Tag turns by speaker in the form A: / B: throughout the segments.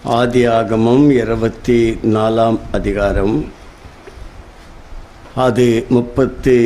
A: ஆதியாகமம் இருபத்தி நாலாம் அதிகாரம் அது முப்பத்தி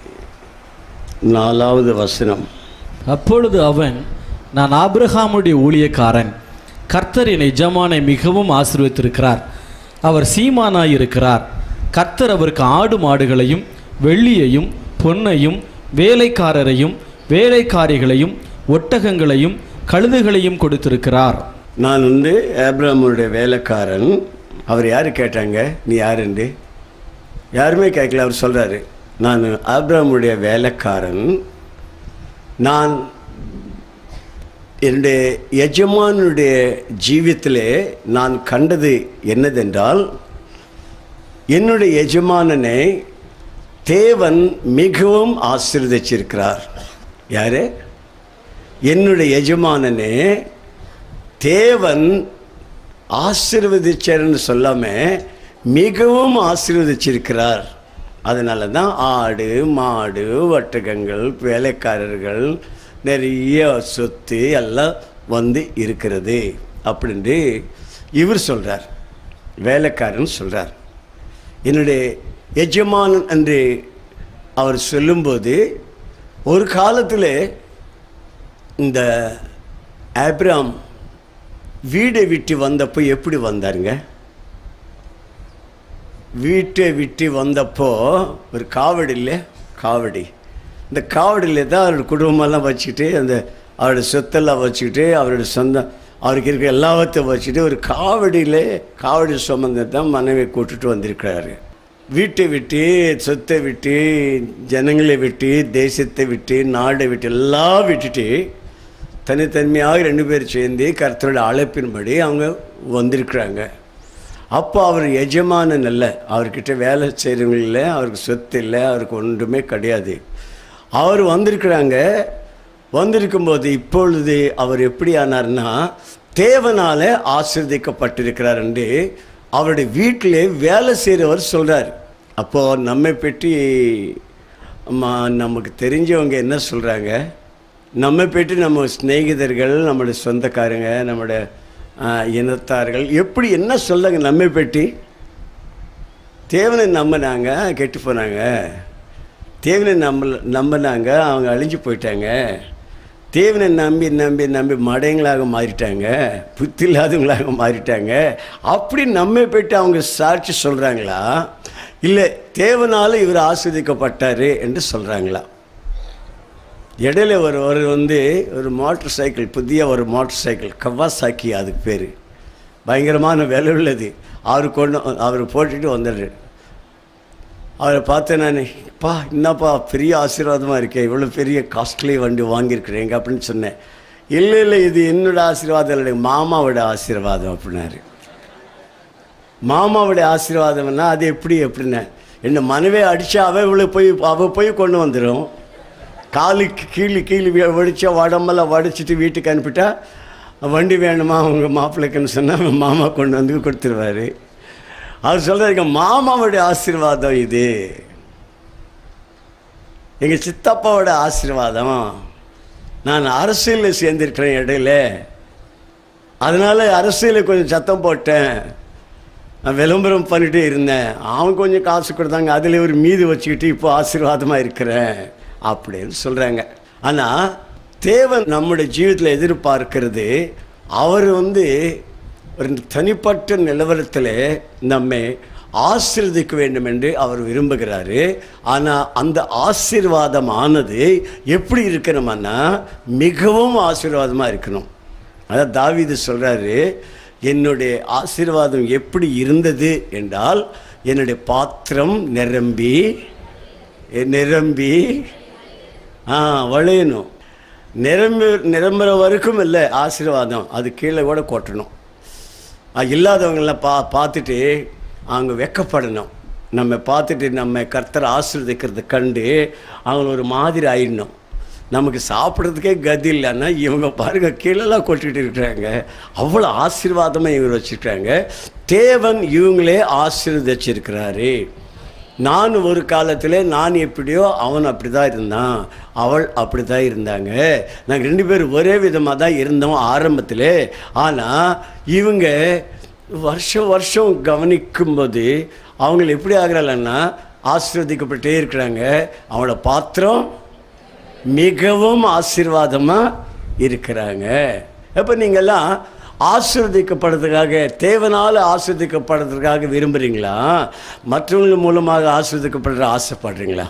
A: நாலாவது வசனம்
B: அப்பொழுது அவன் நான் ஆபிரகாமுடைய ஊழியக்காரன் கர்த்தர் என் எஜமானை மிகவும் ஆசீர்வதித்திருக்கிறார் அவர் சீமானாயிருக்கிறார் கர்த்தர் அவருக்கு ஆடு மாடுகளையும் வெள்ளியையும் பொன்னையும் வேலைக்காரரையும் வேலைக்காரிகளையும் ஒட்டகங்களையும் கழுதுகளையும் கொடுத்திருக்கிறார்
A: நான் வந்து ஆப்ரஹாமுடைய வேலைக்காரன் அவர் யார் கேட்டாங்க நீ யாருண்டு யாருமே கேட்கல அவர் சொல்கிறாரு நான் ஆப்ரஹாமுடைய வேலைக்காரன் நான் என்னுடைய எஜமானுடைய ஜீவியத்திலே நான் கண்டது என்னதென்றால் என்னுடைய எஜமானனை தேவன் மிகவும் ஆசீர்வதிச்சிருக்கிறார் யாரு என்னுடைய எஜமானனே தேவன் ஆசீர்வதிச்சார்னு சொல்லாம மிகவும் ஆசீர்வதிச்சிருக்கிறார் அதனால தான் ஆடு மாடு ஒட்டகங்கள் வேலைக்காரர்கள் நிறைய சொத்து எல்லாம் வந்து இருக்கிறது அப்படின்ட்டு இவர் சொல்கிறார் வேலைக்காரன் சொல்கிறார் என்னுடைய எஜமானன் என்று அவர் சொல்லும்போது ஒரு காலத்தில் இந்த ஆப்ராம் வீடை விட்டு வந்தப்போ எப்படி வந்தாருங்க வீட்டை விட்டு வந்தப்போ ஒரு காவடி இல்லை காவடி இந்த காவடியில் தான் அவரோட குடும்பமெல்லாம் வச்சுக்கிட்டு அந்த அவரோட சொத்தெல்லாம் வச்சுக்கிட்டு அவரோட சொந்தம் அவருக்கு இருக்க எல்லாத்தையும் வச்சுட்டு ஒரு காவடியில் காவடி சுமந்து தான் மனைவி கூட்டுட்டு வந்திருக்கிறாரு வீட்டை விட்டு சொத்தை விட்டு ஜனங்களை விட்டு தேசத்தை விட்டு நாடை விட்டு எல்லாம் விட்டுட்டு தனித்தன்மையாக ரெண்டு பேர் சேர்ந்து கர்த்தரோட அழைப்பின்படி அவங்க வந்திருக்கிறாங்க அப்போ அவர் எஜமானன் அல்ல அவர்கிட்ட வேலை செய்கிறவங்க இல்லை அவருக்கு சொத்து இல்லை அவருக்கு ஒன்றுமே கிடையாது அவர் வந்திருக்கிறாங்க வந்திருக்கும்போது இப்பொழுது அவர் எப்படி ஆனார்னா தேவனால ஆசிர்வதிக்கப்பட்டிருக்கிறார் என்று அவருடைய வீட்டிலே வேலை செய்கிறவர் சொல்கிறார் அப்போது நம்மை பற்றி அம்மா, நமக்கு தெரிஞ்சவங்க என்ன சொல்கிறாங்க நம்மை பற்றி நம்ம சிநேகிதர்கள் நம்முடைய சொந்தக்காரங்க நம்முடைய ஆ, இனத்தார்கள் எப்படி என்ன சொல்லுங்க நம்மை பற்றி தேவனை நம்பினாங்க கெட்டு போனாங்க தேவனை நம்ப நம்பினாங்க அவங்க அழிஞ்சு போயிட்டாங்க தேவனை நம்பி நம்பி நம்பி மடையங்களாக மாறிட்டாங்க புத்தி இல்லாதவங்களாக மாறிட்டாங்க அப்படி நம்மை பற்றி அவங்க சாட்சி சொல்கிறாங்களா இல்லை தேவனால இவர் ஆஸ்வதிக்கப்பட்டார் என்று சொல்கிறாங்களா இடையில ஒரு ஒரு வந்து ஒரு மோட்டர் சைக்கிள் புதிய ஒரு மோட்டர் சைக்கிள் கவாசாக்கி அதுக்கு பேர் பயங்கரமான விலை உள்ளது அவர் கொண்டு அவர் போட்டுட்டு வந்துடுறாரு அவரை பார்த்தேன் நான் பா என்னப்பா பெரிய ஆசீர்வாதமாக இருக்கே இவ்வளோ பெரிய காஸ்ட்லி வண்டி வாங்கியிருக்கிறேங்க அப்படின்னு சொன்னேன் இல்லை இல்லை இது என்னோட ஆசீர்வாதம் இல்லை மாமாவோட ஆசீர்வாதம் அப்படின்னாரு மாமாவுடைய ஆசீர்வாதம்னா அது எப்படி எப்படின்னு என்ன மனைவே அடித்தா அவ இவ்வளோ போய் அவள் போய் கொண்டு வந்துடும் காலுக்கு கீழே கீழே வடிச்சா உடம்பெல்லாம் வடிச்சிட்டு வீட்டுக்கு அனுப்பிட்டா வண்டி வேணுமா உங்கள் மாப்பிள்ளைக்குன்னு சொன்னால் மாமா கொண்டு வந்து கொடுத்துருவாரு அவர் சொல்கிறாருங்க மாமாவுடைய ஆசீர்வாதம் இது எங்கள் சித்தப்பாவோட ஆசீர்வாதம் நான் அரசியலில் சேர்ந்திருக்கிறேன் இடையில அதனால் அரசியலில் கொஞ்சம் சத்தம் போட்டேன் நான் விளம்பரம் பண்ணிட்டு இருந்தேன் அவன் கொஞ்சம் காசு கொடுத்தாங்க அதில் ஒரு மீது வச்சுக்கிட்டு இப்போ ஆசீர்வாதமாக இருக்கிறேன் அப்படின்னு சொல்கிறாங்க ஆனால் தேவன் நம்முடைய ஜீவிதத்தில் எதிர்பார்க்கிறது அவர் வந்து ஒரு தனிப்பட்ட நிலவரத்தில் நம்மை ஆசீர்வதிக்க வேண்டும் என்று அவர் விரும்புகிறாரு ஆனால் அந்த ஆசீர்வாதம் ஆனது எப்படி இருக்கணும்னா மிகவும் ஆசீர்வாதமாக இருக்கணும் அதான் தாவீது சொல்கிறாரு என்னுடைய ஆசீர்வாதம் எப்படி இருந்தது என்றால் என்னுடைய பாத்திரம் நிரம்பி நிரம்பி ஆ வளையணும் நிரம்பி நிரம்புற வரைக்கும் இல்லை ஆசீர்வாதம் அது கீழே கூட கொட்டணும் ஆ, இல்லாதவங்களாம் பா பார்த்துட்டு அவங்க வெக்கப்படணும் நம்ம பார்த்துட்டு நம்ம கர்த்தரை ஆசீர்வதிக்கிறத கண்டு அவங்க ஒரு மாதிரி ஆயிடணும் நமக்கு சாப்பிட்றதுக்கே கதி இல்லைன்னா இவங்க பாருங்க கீழெல்லாம் கொட்டிட்டு இருக்கிறாங்க அவ்வளோ ஆசீர்வாதமாக இவர் வச்சுருக்காங்க தேவன் இவங்களே ஆசீர்வதிச்சிருக்கிறாரு நான் ஒரு காலத்தில் நான் எப்படியோ அவன் அப்படி தான் இருந்தான் அவள் அப்படி தான் இருந்தாங்க நாங்கள் ரெண்டு பேரும் ஒரே விதமாக தான் இருந்தோம் ஆரம்பத்தில் ஆனால் இவங்க வருஷம் வருஷம் கவனிக்கும்போது அவங்க எப்படி ஆகிறாங்கன்னா ஆசீர்வதிக்கப்பட்டே இருக்கிறாங்க அவங்களோட பாத்திரம் மிகவும் ஆசீர்வாதமாக இருக்கிறாங்க அப்போ நீங்கள்லாம் ஆசீர்வதிக்கப்படுறதுக்காக தேவனால் ஆசீர்வதிக்கப்படுறதுக்காக விரும்புகிறீங்களா மற்றவங்கள் மூலமாக ஆசீர்வதிக்கப்படுற ஆசைப்படுறீங்களா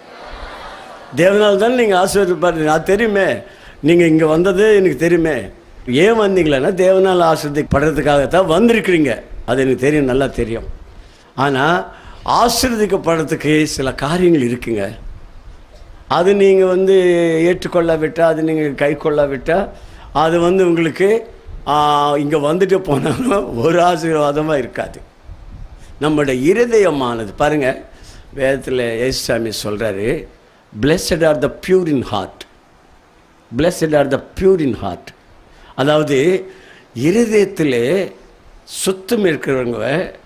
A: தேவனால் தானே நீங்கள் ஆசீர்வதிப்படுறீங்க அது தெரியுமே நீங்கள் இங்கே வந்தது எனக்கு தெரியுமே ஏன் வந்தீங்களன்னா தேவனால் ஆசீர்வதிக்கப்படுறதுக்காகத்தான் வந்திருக்கிறீங்க அது எனக்கு தெரியும் நல்லா தெரியும் ஆனால் ஆசீர்வதிக்கப்படுறதுக்கு சில காரியங்கள் இருக்குங்க அது நீங்கள் வந்து ஏற்றுக்கொள்ளாவிட்டால் அது நீங்கள் கை கொள்ளாவிட்டால் அது வந்து உங்களுக்கு இங்கே வந்துட்டு போனாலும் ஒரு ஆசீர்வாதமாக இருக்காது நம்முடைய இருதயமானது பாருங்கள் வேதத்தில் ஏசுசாமி சொல்கிறாரு blessed are the pure in heart blessed are the pure in heart அதாவது இருதயத்தில் சுத்தம் இருக்கிறவங்க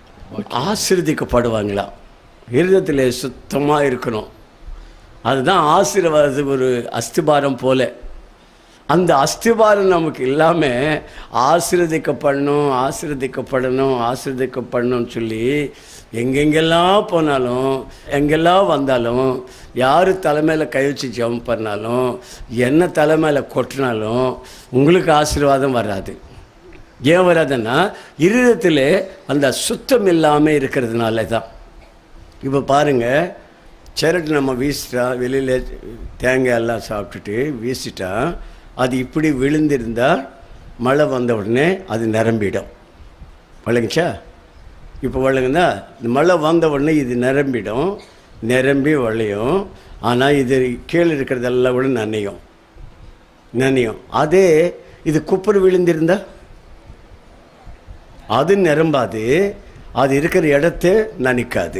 A: ஆசீர்வதிக்கப்படுவாங்களாம் இருதயத்தில் சுத்தமாக இருக்கணும் அதுதான் ஆசீர்வாதத்துக்கு ஒரு அஸ்திபாரம் போல அந்த அஸ்திபாரம் நமக்கு இல்லாமல் ஆசீர்வதிக்கப்படணும் ஆசீர்வதிக்கப்படணும் ஆசீர்வதிக்கப்படணும்னு சொல்லி எங்கெங்கெல்லாம் போனாலும் எங்கெல்லாம் வந்தாலும் யார் தலைமையில் கை வச்சு ஜெபம் பண்ணாலும் என்ன தலைமையில் கொட்டினாலும் உங்களுக்கு ஆசீர்வாதம் வராது ஏன் வராதுன்னா இருதயத்தில் அந்த சுத்தம் இல்லாமல் இருக்கிறதுனால தான் இப்போ பாருங்கள் சிரட்டு நம்ம வீசிட்டா வெளியில் தேங்காய் எல்லாம் சாப்பிட்டுட்டு வீசிட்டா அது இப்படி விழுந்திருந்தா மழை வந்த உடனே அது நிரம்பிடும் வழங்குச்சா இப்போ வழங்குதா இந்த மழை வந்த உடனே இது நிரம்பிடும் நிரம்பி வளையும் ஆனால் இது கீழே இருக்கிறதெல்லாம் கூட நனையும் நனையும் அதே இது குப்பர் விழுந்திருந்தா அது நிரம்பாது அது இருக்கிற இடத்த நனிக்காது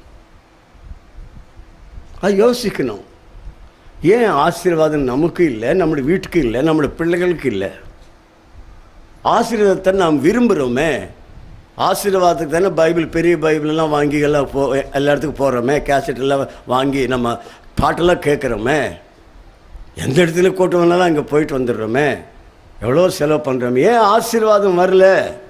A: அது யோசிக்கணும் ஏன் ஆசீர்வாதம் நமக்கு இல்லை நம்முடைய வீட்டுக்கு இல்லை நம்முடைய பிள்ளைகளுக்கு இல்லை ஆசீர்வாதத்தை நாம் விரும்புகிறோமே ஆசீர்வாதத்துக்கு தானே பைபிள் பெரிய பைபிளெல்லாம் வாங்கி எல்லாம் போ எல்லா இடத்துக்கும் போகிறோமே கேசட் எல்லாம் வாங்கி நம்ம பாட்டெல்லாம் கேட்குறோமே எந்த இடத்துல கூட்டு வந்தாலும் அங்கே போயிட்டு வந்துடுறோமே எவ்வளோ செலவு பண்ணுறோமே ஏன் ஆசீர்வாதம் வரல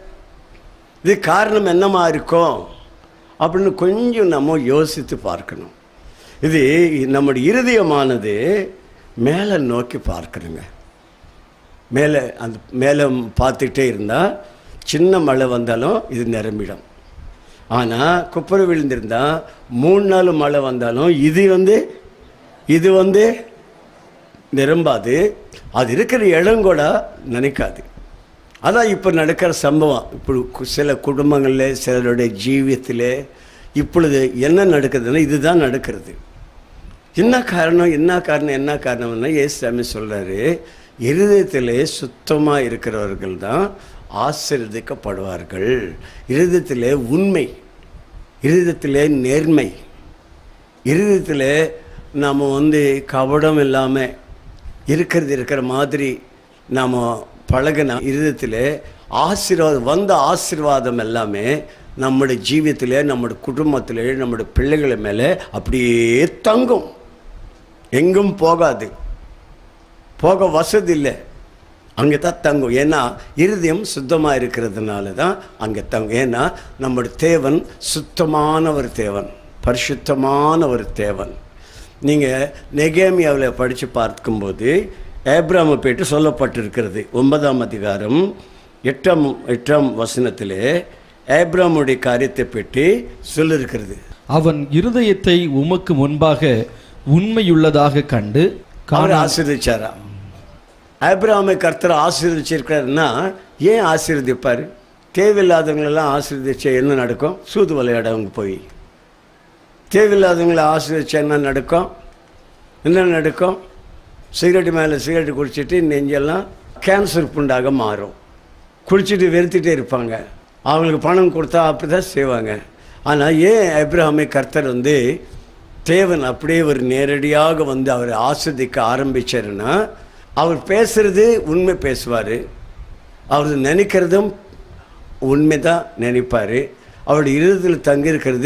A: இது காரணம் என்னமா இருக்கும் அப்படின்னு கொஞ்சம் நம்ம யோசித்து பார்க்கணும் இது நம்முடைய இருதயமானது மேலே நோக்கி பார்க்கணுங்க மேலே அந்த மேலே பார்த்துக்கிட்டே இருந்தால் சின்ன மழை வந்தாலும் இது நிரம்பிடும் ஆனால் குப்பரை விழுந்திருந்தால் மூணு நாள் மழை வந்தாலும் இது வந்து இது வந்து நிரம்பாது அது இருக்கிற இடம் கூட நினைக்காது அதான் இப்போ நடக்கிற சம்பவம் இப்போ சில குடும்பங்களில் சிலருடைய ஜீவியத்தில் இப்பொழுது என்ன நடக்குதுன்னா இதுதான் நடக்கிறது என்ன காரணம் என்ன காரணம் என்ன காரணம்னா ஏசாமி சொல்கிறாரு இருதயத்திலே சுத்தமாக இருக்கிறவர்கள் தான் ஆசீர்வதிக்கப்படுவார்கள் இருதயத்திலே உண்மை இருதயத்திலே நேர்மை இருதயத்தில் நாம் வந்து கவடம் இல்லாமல் இருக்கிறது இருக்கிற மாதிரி நாம் பழகின இருதயத்தில் ஆசீர்வாதம் வந்த ஆசீர்வாதம் எல்லாமே நம்முடைய ஜீவியத்தில் நம்முடைய குடும்பத்தில் நம்முடைய பிள்ளைகள் மேலே அப்படியே தங்கும் எங்கும் போகாது போக வசதி இல்லை அங்கே தான் தங்கும் ஏன்னா இருதயம் சுத்தமாக இருக்கிறதுனால தான் அங்கே தங்கும் ஏன்னா நம்முடைய தேவன் சுத்தமான ஒரு தேவன் பரிசுத்தமான ஒரு தேவன் நீங்கள் நெகேமியாவில் படித்து பார்க்கும்போது ஏப்ராம பேட்டு சொல்லப்பட்டிருக்கிறது ஒன்பதாம் அதிகாரம் எட்டாம் எட்டாம் வசனத்திலே ஏப்ராமுடைய காரியத்தை பற்றி சொல்லியிருக்கிறது
B: அவன் இருதயத்தை உமக்கு முன்பாக உண்மையுள்ளதாக கண்டு
A: அவர் ஆசீர்வதிச்சாரா ஆபிரகாமை கர்த்தர் ஆசீர்வதிச்சிருக்காருன்னா ஏன் ஆசீர்வதிப்பார் தேவையில்லாதவங்களெல்லாம் ஆசீர்வதிச்சா என்ன நடக்கும் சூது விளையாடவங்க போய் தேவையில்லாதவங்களை ஆசீர்வதிச்சா என்ன நடக்கும் என்ன நடக்கும் சிகரெட் மேலே சிகரெட் குடிச்சிட்டு நெஞ்செல்லாம் கேன்சர் புண்டாக மாறும் குடிச்சிட்டு வெறுத்துட்டே இருப்பாங்க அவங்களுக்கு பணம் கொடுத்தா அப்படி தான் செய்வாங்க ஆனால் ஏன் அப்ரஹாமை கர்த்தர் வந்து தேவன் அப்படியே ஒரு நேரடியாக வந்து அவர் ஆஸ்வதிக்க ஆரம்பிச்சாருன்னா அவர் பேசுறது உண்மை பேசுவார் அவர் நினைக்கிறதும் உண்மை தான் நினைப்பார் அவருடைய இருதயத்தில் தங்கியிருக்கிறது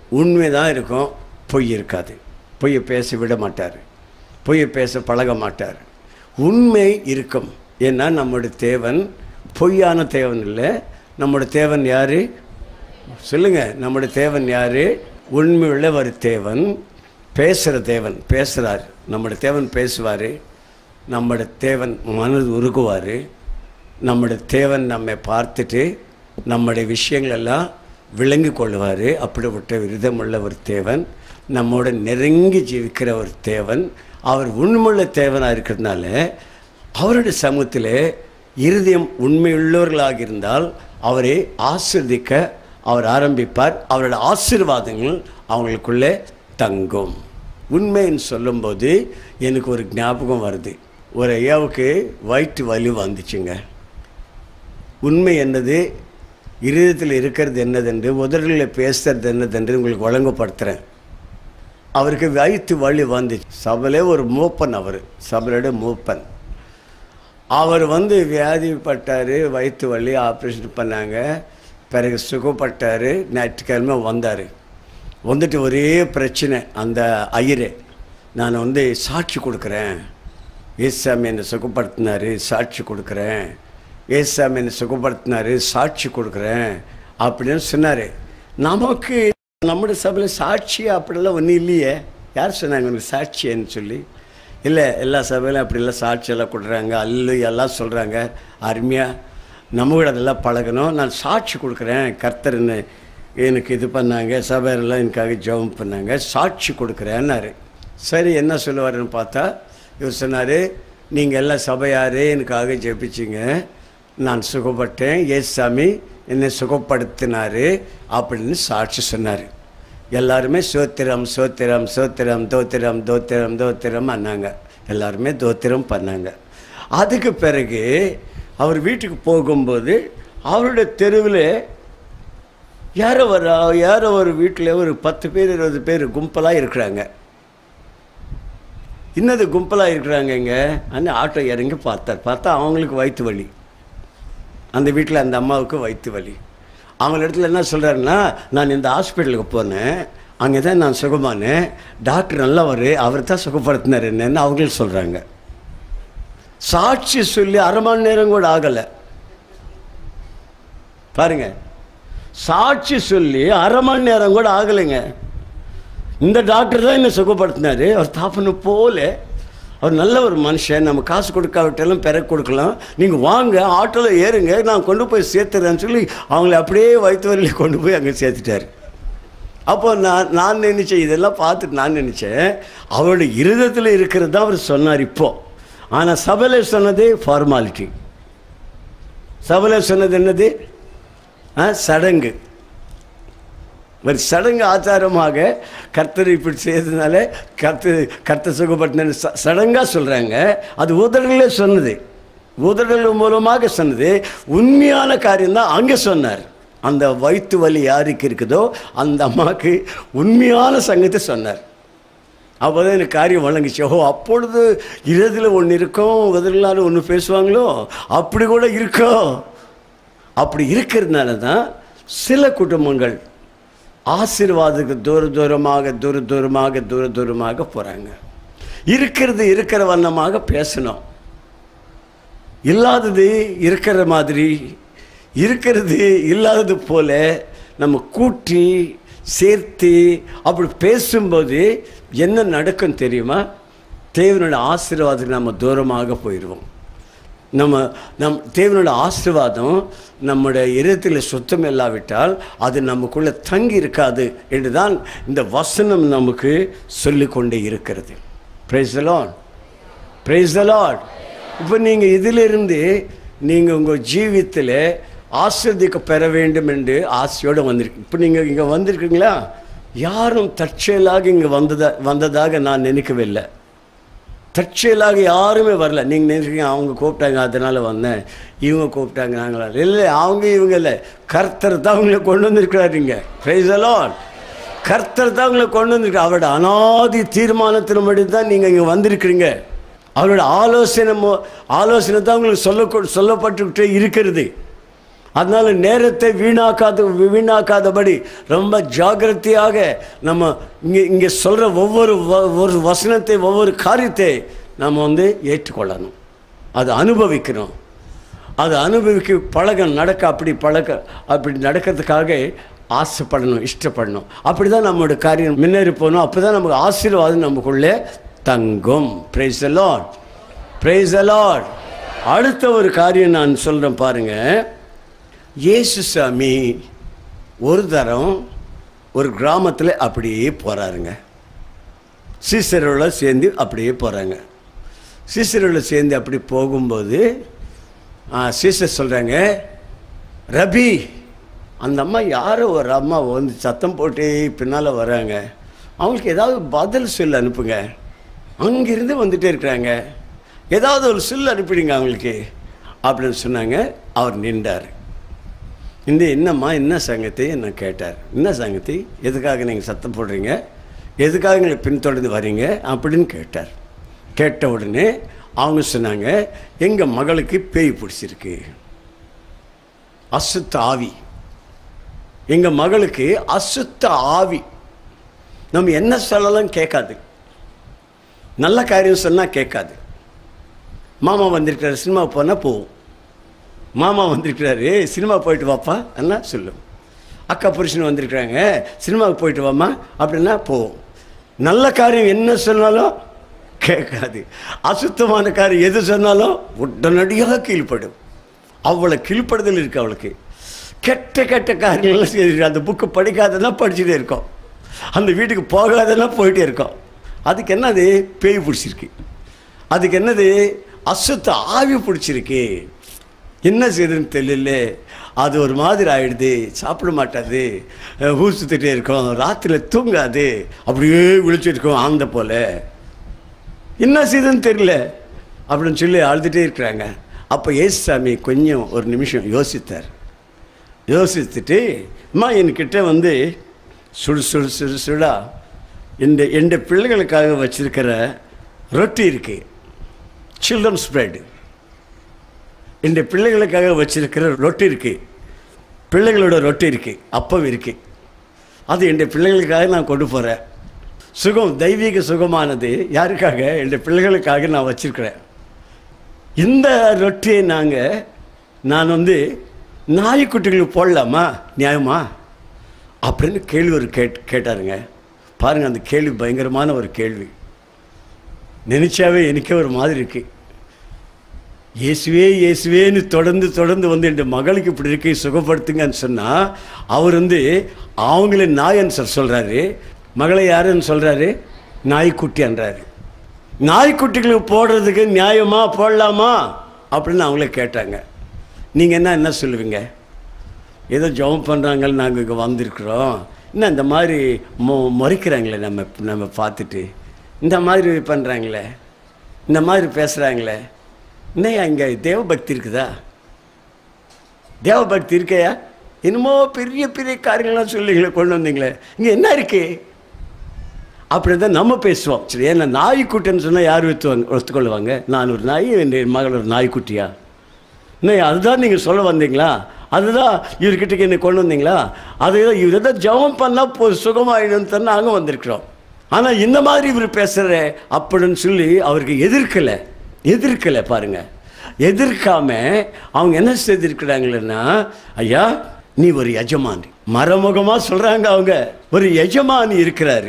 A: உண்மை தான் இருக்கும் பொய் இருக்காது பொய்யை பேச விட மாட்டார் பொய்யை பேச பழக மாட்டார் உண்மை இருக்கும் ஏன்னா நம்முடைய தேவன் பொய்யான தேவன் இல்லை நம்முடைய தேவன் யார் சொல்லுங்க நம்முடைய தேவன் யார் உண்மையுள்ள ஒரு தேவன் பேசுகிற தேவன் பேசுகிறார் நம்முடைய தேவன் பேசுவார் நம்முடைய தேவன் மனது உருகுவார் நம்முடைய தேவன் நம்மை பார்த்துட்டு நம்முடைய விஷயங்கள் எல்லாம் விளங்கி கொள்வார் அப்படிப்பட்ட விரதமுள்ள ஒரு தேவன் நம்மோட நெருங்கி ஜீவிக்கிற ஒரு தேவன் அவர் உண்மையுள்ள தேவனாக இருக்கிறதுனால அவருடைய சமூகத்தில் இருதயம் உண்மையுள்ளவர்களாக இருந்தால் அவரை ஆசிர்வதிக்க அவர் ஆரம்பிப்பார் அவரோட ஆசீர்வாதங்கள் அவங்களுக்குள்ளே தங்கும் உண்மைன்னு சொல்லும்போது எனக்கு ஒரு ஞாபகம் வருது ஒரு ஐயாவுக்கு வயிற்று வலி வந்துச்சுங்க உண்மை என்னது இருதயத்தில் இருக்கிறது என்னதென்று உதடுகளில் பேசுறது என்னதென்று உங்களுக்கு வழங்கப்படுத்துகிறேன் அவருக்கு வயிற்று வலி வந்துச்சு சபையிலே ஒரு மூப்பன் அவர் சபையோட மூப்பன் அவர் வந்து வியாதிப்பட்டார் வயிற்று வலி ஆப்ரேஷன் பண்ணாங்க பிறகு சுகப்பட்டார் ஞாயிற்றுக்கிழமை வந்தார் வந்துட்டு ஒரே பிரச்சனை அந்த ஐயரே நான் வந்து சாட்சி கொடுக்குறேன் ஏசாமி என்னை சுகப்படுத்தினாரு சாட்சி கொடுக்குறேன் ஏசாமி என்னை சுகப்படுத்தினாரு சாட்சி கொடுக்குறேன் அப்படின்னு சொன்னார் நமக்கு நம்முடைய சபையில் சாட்சி அப்படிலாம் ஒன்றும் இல்லையே யார் சொன்னாங்க உனக்கு சாட்சின்னு சொல்லி இல்லை எல்லா சபையிலும் அப்படிலாம் சாட்சியெல்லாம் கொடுக்குறாங்க அல்லு எல்லாம் சொல்கிறாங்க அருமையாக நம்ம கூட அதெல்லாம் பழகணும் நான் சாட்சி கொடுக்குறேன் கர்த்தர்னு எனக்கு இது பண்ணாங்க சபையெல்லாம் எனக்காக ஜெபம் பண்ணாங்க சாட்சி கொடுக்குறேன்னாரு சரி என்ன சொல்லுவாருன்னு பார்த்தா இவர் சொன்னார் நீங்கள் எல்லாம் சபையாரே எனக்காக ஜெபிச்சிங்க நான் சுகப்பட்டேன் ஏசாமி என்னை சுகப்படுத்தினாரு அப்படின்னு சாட்சி சொன்னார் எல்லாருமே சோத்திரம் சோத்திரம் சோத்திரம் தோத்திரம் தோத்திரம் தோத்திரம் பண்ணாங்க எல்லாருமே தோத்திரம் பண்ணாங்க அதுக்கு பிறகு அவர் வீட்டுக்கு போகும்போது அவருடைய தெருவில் யாரோ ஒரு யாரோ ஒரு வீட்டில் ஒரு பத்து பேர் இருபது பேர் கும்பலாக இருக்கிறாங்க இன்னது கும்பலாக இருக்கிறாங்க இங்கே அந்த ஆட்டோ இறங்கி பார்த்தார் பார்த்தா அவங்களுக்கு வயிற்று வலி அந்த வீட்டில் அந்த அம்மாவுக்கு வயிற்று வலி அவங்க இடத்துல என்ன சொல்கிறாருன்னா நான் இந்த ஹாஸ்பிட்டலுக்கு போனேன் அங்கே தான் நான் சுகமானேன் டாக்டர் நல்லவர் அவர் தான் சுகப்படுத்தினார் என்னன்னு அவங்களும் சொல்கிறாங்க சாட்சி சொல்லி அரை மணி நேரம் கூட ஆகலை பாருங்க சாட்சி சொல்லி அரை மணி நேரம் கூட ஆகலைங்க இந்த டாக்டர் தான் என்ன சுகப்படுத்தினாரு அவர் தாப்பனு போல அவர் நல்ல ஒரு மனுஷன் நம்ம காசு கொடுக்காவிட்டாலும் பிற கொடுக்கலாம் நீங்கள் வாங்க ஆட்டோவில் ஏறுங்க நான் கொண்டு போய் சேர்த்துறேன்னு சொல்லி அவங்கள அப்படியே வயிற்று வரையில் கொண்டு போய் அங்கே சேர்த்துட்டார் அப்போ நான் நான் நினச்சேன் இதெல்லாம் பார்த்துட்டு நான் நினச்சேன் அவருடைய இருதயத்தில் இருக்கிறது தான் அவர் சொன்னார் இப்போ ஆனால் சபையில் சொன்னது ஃபார்மாலிட்டி சபையில் சொன்னது என்னது ஆ சடங்கு ஒரு சடங்கு ஆச்சாரமாக கர்த்தர் இப்படி செய்ததுனால கர்த்தர் கர்த்தர் சுகப்பட்டின சடங்காக சொல்கிறாங்க அது உதடலே சொன்னது உதடல் மூலமாக சொன்னது உண்மையான காரியம்தான் அங்கே சொன்னார் அந்த வயிற்று வலி யாருக்கு இருக்குதோ அந்த அம்மாவுக்கு உண்மையான சங்கத்தை சொன்னார் அப்போ தான் எனக்கு காரியம் வழங்குச்சு ஓ அப்பொழுது இரதில் ஒன்று இருக்கும் உதடலால் ஒன்று பேசுவாங்களோ அப்படி கூட இருக்கோ அப்படி இருக்கிறதுனால தான் சில குடும்பங்கள் ஆசீர்வாதத்துக்கு தூர தூரமாக தூர தூரமாக தூர தூரமாக போகிறாங்க இருக்கிறது இருக்கிற வண்ணமாக பேசணும் இல்லாதது இருக்கிற மாதிரி இருக்கிறது இல்லாதது போல நம்ம கூட்டி சேர்த்து அப்படி பேசும்போது என்ன நடக்கும் தெரியுமா தேவனோட ஆசீர்வாதத்துக்கு நம்ம தூரமாக போயிடுவோம் நம்ம நம் தேவனோட ஆசீர்வாதம் நம்முடைய இருதயத்தில் சுத்தம் இல்லாவிட்டால் அது நமக்குள்ளே தங்கி இருக்காது என்று தான் இந்த வசனம் நமக்கு சொல்லிக்கொண்டே இருக்கிறது பிரைஸ் லார்ட் பிரைஸ் லார்ட் இப்போ நீங்கள் இதிலிருந்து நீங்கள் உங்கள் ஜீவித்தில் ஆசிர்வதிக்க பெற வேண்டும் என்று ஆசையோடு வந்திருக்கு இப்போ நீங்கள் இங்கே வந்திருக்கீங்களா யாரும் தற்செயலாக இங்கே வந்ததா வந்ததாக நான் நினைக்கவில்லை தற்செயலாக யாருமே வரல நீங்கள் நினைக்கிறீங்க அவங்க கூப்பிட்டாங்க அதனால் வந்தேன் இவங்க கூப்பிட்டாங்க நாங்களா இல்லை அவங்க இவங்க இல்லை கர்த்தர் தான் அவங்கள கொண்டு வந்திருக்கிறாருங்க ப்ரைஸ் அலான் கர்த்தர் தான் அவங்கள கொண்டு வந்திருக்க அவரோட அனாதி தீர்மானத்தின்படி தான் நீங்கள் இங்கே வந்திருக்கிறீங்க அவரோட ஆலோசனை மோ- ஆலோசனை தான் உங்களுக்கு சொல்ல சொல்லப்பட்டுக்கிட்டே இருக்கிறது அதனால நேரத்தை வீணாக்காத வீணாக்காதபடி ரொம்ப ஜாக்கிரதையாக நம்ம இங்கே இங்கே சொல்கிற ஒவ்வொரு வ- ஒரு வசனத்தை ஒவ்வொரு காரியத்தை நம்ம வந்து ஏற்றுக்கொள்ளணும் அதை அனுபவிக்கணும் அதை அனுபவிக்க பழக நடக்க அப்படி பழக்க அப்படி நடக்கிறதுக்காக ஆசைப்படணும் இஷ்டப்படணும் அப்படி தான் நம்மளோட காரியம் முன்னேறி போகணும் அப்போ தான் நமக்கு ஆசீர்வாதம் நமக்குள்ளே தங்கும் பிரைஸ் லார்ட் பிரைஸ் லார்ட் அடுத்த ஒரு காரியம் நான் சொல்கிறேன் பாருங்கள் இயேசு சாமி ஒரு தரம் ஒரு கிராமத்தில் அப்படியே போகிறாருங்க சீசரோட சேர்ந்து அப்படியே போகிறாங்க சீசரோட சேர்ந்து அப்படி போகும்போது ஆ, சீசர் சொல்கிறாங்க ரபி அந்த அம்மா யாரோ ஒரு அம்மா வந்து சத்தம் போட்டு பின்னால் வராங்க அவங்களுக்கு ஏதாவது பதில் சொல்லி அனுப்புங்க அங்கிருந்து வந்துட்டே இருக்கிறாங்க ஏதாவது ஒரு சொல்லு அனுப்பிடுங்க அவங்களுக்கு அப்படின்னு சொன்னாங்க அவர் நின்றார் இந்த என்னம்மா என்ன சங்கத்தை என்ன கேட்டார் என்ன சங்கத்தி எதுக்காக நீங்கள் சத்தம் போடுறீங்க எதுக்காக எங்களை பின்தொடர்ந்து வரீங்க அப்படின்னு கேட்டார் கேட்ட உடனே அவங்க சொன்னாங்க எங்கள் மகளுக்கு பேய் பிடிச்சிருக்கு அசுத்த ஆவி எங்கள் மகளுக்கு அசுத்த ஆவி நம்ம என்ன சொல்லலாம் கேட்காது நல்ல காரியம் சொன்னால் கேட்காது மாமா வந்திருக்கிறார் சினிமா போனால் போவோம் மாமா வந்திருக்கிறாரு சினிமா போயிட்டு வாப்பா என்ன சொல்லும் அக்கா புருஷன் வந்திருக்கிறாங்க சினிமாவுக்கு போயிட்டு வாம்மா அப்படின்னா போவோம் நல்ல காரியம் என்ன சொன்னாலும் கேட்காது அசுத்தமான காரியம் எது சொன்னாலும் உடனடியாக கீழ்ப்படும் அவ்வளோ கீழ்ப்படுதல் இருக்கு அவளுக்கு கெட்ட கெட்ட காரியங்கள்லாம் செய்திருக்கு அந்த புக்கு படிக்காதனா படிச்சுட்டே இருக்கோம் அந்த வீட்டுக்கு போகாதனா போயிட்டே இருக்கோம் அதுக்கு என்னது பேய் பிடிச்சிருக்கு அதுக்கு என்னது அசுத்த ஆவி பிடிச்சிருக்கு என்ன செய்யுதுன்னு தெரியல அது ஒரு மாதிரி ஆயிடுது சாப்பிட மாட்டாது அஹ் ஊர் சுத்திட்டே இருக்கும் ராத்திரியில் தூங்காது அப்படியே விழிச்சிட்டு இருக்கும் ஆந்த போல என்ன செய்யுதுன்னு தெரியல அப்படின்னு சொல்லி அழுதுகிட்டே இருக்கிறாங்க அப்போ ஏசுசாமி கொஞ்சம் ஒரு நிமிஷம் யோசித்தார் யோசித்துட்டு அம்மா என்கிட்ட வந்து சுடு சுடு சுடு சுடா இந்த எந்த பிள்ளைகளுக்காக வச்சிருக்கிற ரொட்டி இருக்கு சில்ட்ரன்ஸ் பிரெட் இந்த பிள்ளைகளுக்காக வச்சிருக்கிற ரொட்டி இருக்கு பிள்ளைகளோட ரொட்டி இருக்கு அப்பம் இருக்கு அது என் பிள்ளைகளுக்காக நான் கொண்டு போகிறேன் சுகம் தெய்வீக சுகமானது யாருக்காக என் பிள்ளைகளுக்காக நான் வச்சிருக்கிறேன் இந்த ரொட்டியை நாங்கள் நான் வந்து நாய்க்குட்டிகளுக்கு போடலாமா நியாயமா அப்படின்னு கேள்வி ஒரு கேட் கேட்டாருங்க பாருங்கள் அந்த கேள்வி பயங்கரமான ஒரு கேள்வி நினைச்சாவே எனக்கே ஒரு மாதிரி இருக்கு இயேசுவே இயேசுவேன்னு தொடர்ந்து தொடர்ந்து வந்து என் மகளுக்கு இப்படி இருக்கு சுகப்படுத்துங்கன்னு சொன்னால் அவர் வந்து அவங்கள நாயன் சார் சொல்கிறாரு மகளை யாருன்னு சொல்கிறாரு நாய்க்குட்டின்றாரு நாய்க்குட்டிகளுக்கு போடுறதுக்கு நியாயமா போடலாமா அப்படின்னு அவங்களே கேட்டாங்க நீங்கள் என்ன என்ன சொல்லுவீங்க ஏதோ ஜெபம் பண்ணுறாங்கன்னு நாங்கள் இங்கே வந்திருக்கிறோம் இன்னும் இந்த மாதிரி மொ முறைக்கிறாங்களே நம்ம நம்ம பார்த்துட்டு இந்த மாதிரி பண்ணுறாங்களே இந்த மாதிரி பேசுகிறாங்களே இன்னையா இங்கே தேவபக்தி இருக்குதா தேவபக்தி இருக்கையா என்னமோ பெரிய பெரிய காரியங்கள்லாம் சொல்லிங்களே கொண்டு வந்தீங்களே இங்கே என்ன இருக்கு அப்படி தான் நம்ம பேசுவோம் சரி ஏன்னா நாய்க்குட்டின்னு சொன்னால் யார் ஒத்துவாங்க ஒத்துக்கொள்ளுவாங்க நான் ஒரு நாய் என் மகள் ஒரு நாய்க்குட்டியா இன்னும் அதுதான் நீங்கள் சொல்ல வந்தீங்களா அதுதான் இவர்கிட்ட என்னை கொண்டு வந்தீங்களா அது இவர் எதாவது ஜெபம் பண்ணால் போ சுகமாயிடும் தான் நாங்கள் வந்திருக்கிறோம் ஆனால் இந்த மாதிரி இவர் பேசுகிற அப்படின்னு சொல்லி அவருக்கு எதிர்க்கலை எதிர்க்கலை பாருங்க எதிர்க்காம அவங்க என்ன செய்திருக்கிறாங்கன்னா ஐயா நீ ஒரு எஜமானி மறைமுகமாக சொல்கிறாங்க அவங்க ஒரு எஜமானி இருக்கிறாரு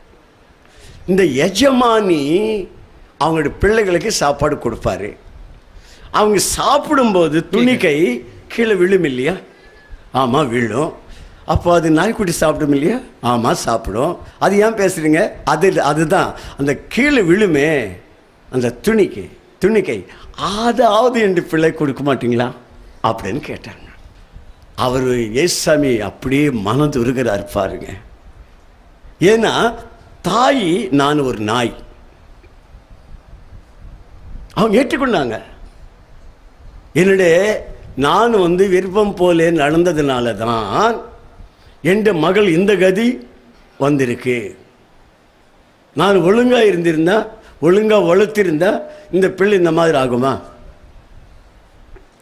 A: இந்த எஜமானி அவங்களோட பிள்ளைகளுக்கு சாப்பாடு கொடுப்பாரு அவங்க சாப்பிடும்போது துணிக்கை கீழே விழும் இல்லையா ஆமாம் விழும் அப்போ அது நாய்க்குட்டி சாப்பிடும் இல்லையா ஆமாம் சாப்பிடும் அது ஏன் பேசுகிறீங்க அது அதுதான் அந்த கீழே விழுமே அந்த துணிக்கை துணிக்கை அதாவது என்று பிள்ளை கொடுக்க மாட்டீங்களா அப்படின்னு கேட்டாங்க அவர் ஏசாமி அப்படியே மனது உருகிறார் பாருங்க ஏன்னா தாய் நான் ஒரு நாய் அவங்க ஏற்றுக்கொண்டாங்க என்னுடைய நான் வந்து விருப்பம் போல நடந்ததுனால தான் என் மகள் இந்த கதி வந்திருக்கு நான் ஒழுங்காக இருந்திருந்தா ஒழுங்காக வளர்த்திருந்தா இந்த பிள்ளை இந்த மாதிரி ஆகுமா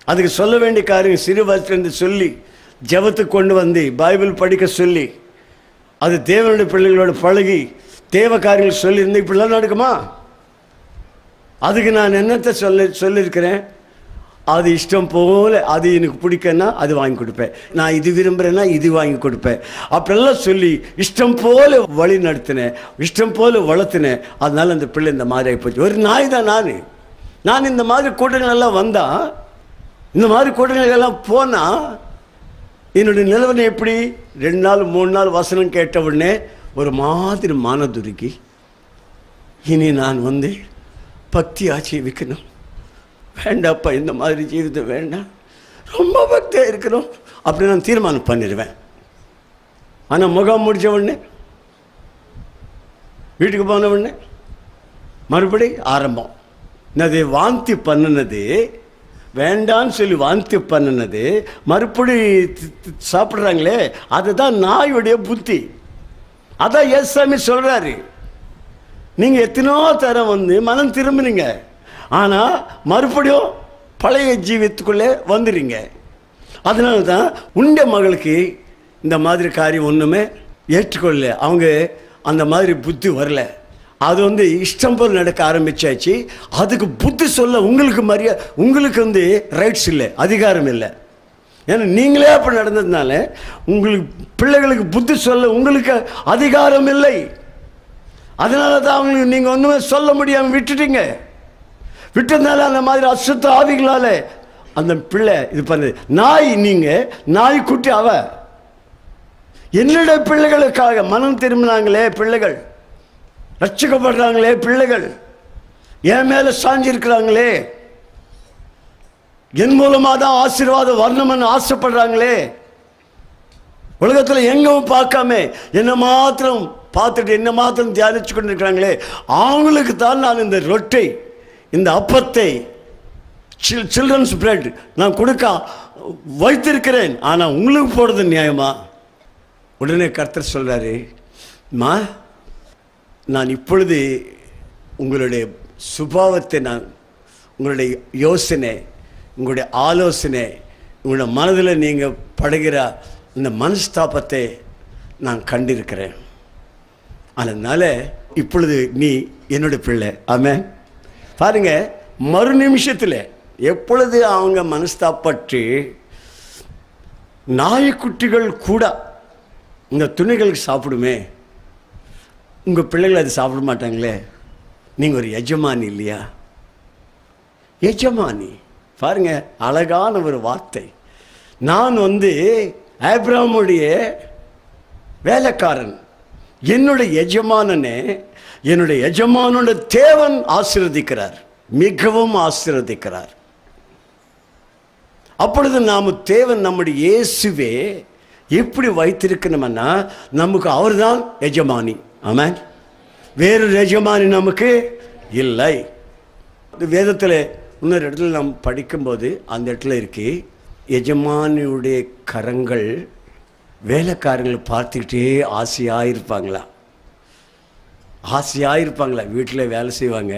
A: அதுக்கு சொல்ல வேண்டிய காரியம் சிறு வயசுலேருந்து சொல்லி ஜெபத்துக்கு கொண்டு வந்து பைபிள் படிக்க சொல்லி அது தேவனுடைய பிள்ளைகளோட பழகி தேவ காரியங்கள் சொல்லியிருந்து இப்படிலாம் நடக்குமா அதுக்கு நான் என்னத்தை சொல்ல சொல்லியிருக்கிறேன் அது இஷ்டம் போல அது எனக்கு பிடிக்கன்னா அது வாங்கி கொடுப்பேன் நான் இது விரும்புகிறேன்னா இது வாங்கி கொடுப்பேன் அப்படியெல்லாம் சொல்லி இஷ்டம் போல வழி நடத்தினேன் இஷ்டம் போல வளர்த்தினேன் அதனால அந்த பிள்ளை இந்த மாதிரி ஆகிப்போச்சு ஒரு நாய் தான் நான் நான் இந்த மாதிரி கூட்டங்களெல்லாம் வந்தா இந்த மாதிரி கூட்டங்களுக்கெல்லாம் போனால் என்னுடைய நிலவரம் எப்படி ரெண்டு நாள் மூணு நாள் வசனம் கேட்ட உடனே ஒரு மாதிரி மானதுருக்கி இனி நான் வந்து பக்தியாக ஜீவிக்கணும் வேண்டாப்பா இந்த மாதிரி ஜீவிதம் வேண்டாம் ரொம்ப பக்தியாக இருக்கணும் அப்படி நான் தீர்மானம் பண்ணிடுவேன் ஆனால் முகம் முடிஞ்ச உடனே வீட்டுக்கு போன உடனே மறுபடி ஆரம்பம் என்னது வாந்தி பண்ணினது வேண்டான்னு சொல்லி வாந்தி பண்ணினது மறுபடி தி- தி- சாப்பிட்றாங்களே அதுதான் நாயுடைய புத்தி அதான் ஏசாமி சொல்கிறாரு நீங்கள் எத்தனோ தரம் வந்து மனம் திரும்பினீங்க ஆனால் மறுபடியும் பழைய ஜீவித்துக்குள்ளே வந்துடுறீங்க அதனால தான் உண்ட மகளுக்கு இந்த மாதிரி காரியம் ஒன்றுமே ஏற்றுக்கொள்ளல அவங்க அந்த மாதிரி புத்தி வரல அது வந்து இஷ்டம் போல் நடக்க ஆரம்பிச்சாச்சு அதுக்கு புத்தி சொல்ல உங்களுக்கு மரியா உங்களுக்கு வந்து ரைட்ஸ் இல்லை அதிகாரம் இல்லை ஏன்னா நீங்களே அப்படி நடந்ததுனால உங்களுக்கு பிள்ளைகளுக்கு புத்தி சொல்ல உங்களுக்கு அதிகாரம் இல்லை அதனால தான் அவங்களுக்கு நீங்கள் ஒன்றுமே சொல்ல முடியாமல் விட்டுட்டீங்க விட்டதுனால அந்த மாதிரி அசுத்த ஆவிகளால அந்த பிள்ளை இது பண்ணுது நாய் நீங்கள் நாய்க்குட்டி அவ என்னோட பிள்ளைகளுக்காக மனம் திரும்பினாங்களே பிள்ளைகள் ரட்சிக்கப்படுறாங்களே பிள்ளைகள் என் மேலே சாஞ்சிருக்கிறாங்களே என் மூலமாக தான் ஆசீர்வாதம் வரணும்னு ஆசைப்படுறாங்களே உலகத்தில் எங்கும் பார்க்காம என்ன மாத்திரம் பார்த்துட்டு என்ன மாத்திரம் தியானிச்சு கொண்டு இருக்கிறாங்களே அவங்களுக்கு தான் நான் இந்த ரொட்டை இந்த அப்பத்தை சில் சில்ட்ரன்ஸ் பிரெட் நான் கொடுக்க வைத்திருக்கிறேன் ஆனால் உங்களுக்கு போடுறது நியாயமா உடனே கர்த்தர் சொல்கிறாரு மா நான் இப்பொழுது உங்களுடைய சுபாவத்தை நான் உங்களுடைய யோசனை உங்களுடைய ஆலோசனை உங்களுடைய மனதில் நீங்கள் படுகிற இந்த மனஸ்தாபத்தை நான் கண்டிருக்கிறேன் அதனால் இப்பொழுது நீ என்னோட பிள்ளை ஆமென் பாருங்க மறு நிமிஷத்தில் எப்பொழுது அவங்க மனஸ்தாப்பட்டு நாய்க்குட்டிகள் கூட இந்த துணிகளுக்கு சாப்பிடுமே உங்கள் பிள்ளைகள் அது சாப்பிட மாட்டாங்களே நீங்கள் ஒரு எஜமானி இல்லையா எஜமானி பாருங்க அழகான ஒரு வார்த்தை நான் வந்து ஆப்ராமுடைய வேலைக்காரன் என்னுடைய எஜமானனே என்னுடைய எஜமானோட தேவன் ஆசீர்வதிக்கிறார் மிகவும் ஆசீர்வதிக்கிறார் அப்பொழுது நாம் தேவன் நம்முடைய இயேசுவே எப்படி வைத்திருக்கணும்னா நமக்கு அவர்தான் எஜமானி ஆமென் வேறொரு எஜமானி நமக்கு இல்லை இந்த வேதத்தில் இன்னொரு இடத்துல நாம் படிக்கும்போது அந்த இடத்துல இருக்கு எஜமானியுடைய கரங்கள் வேலைக்காரங்களை பார்த்துக்கிட்டே ஆசையாக இருப்பாங்களா ஆசையாக இருப்பாங்களா வீட்டில் வேலை செய்வாங்க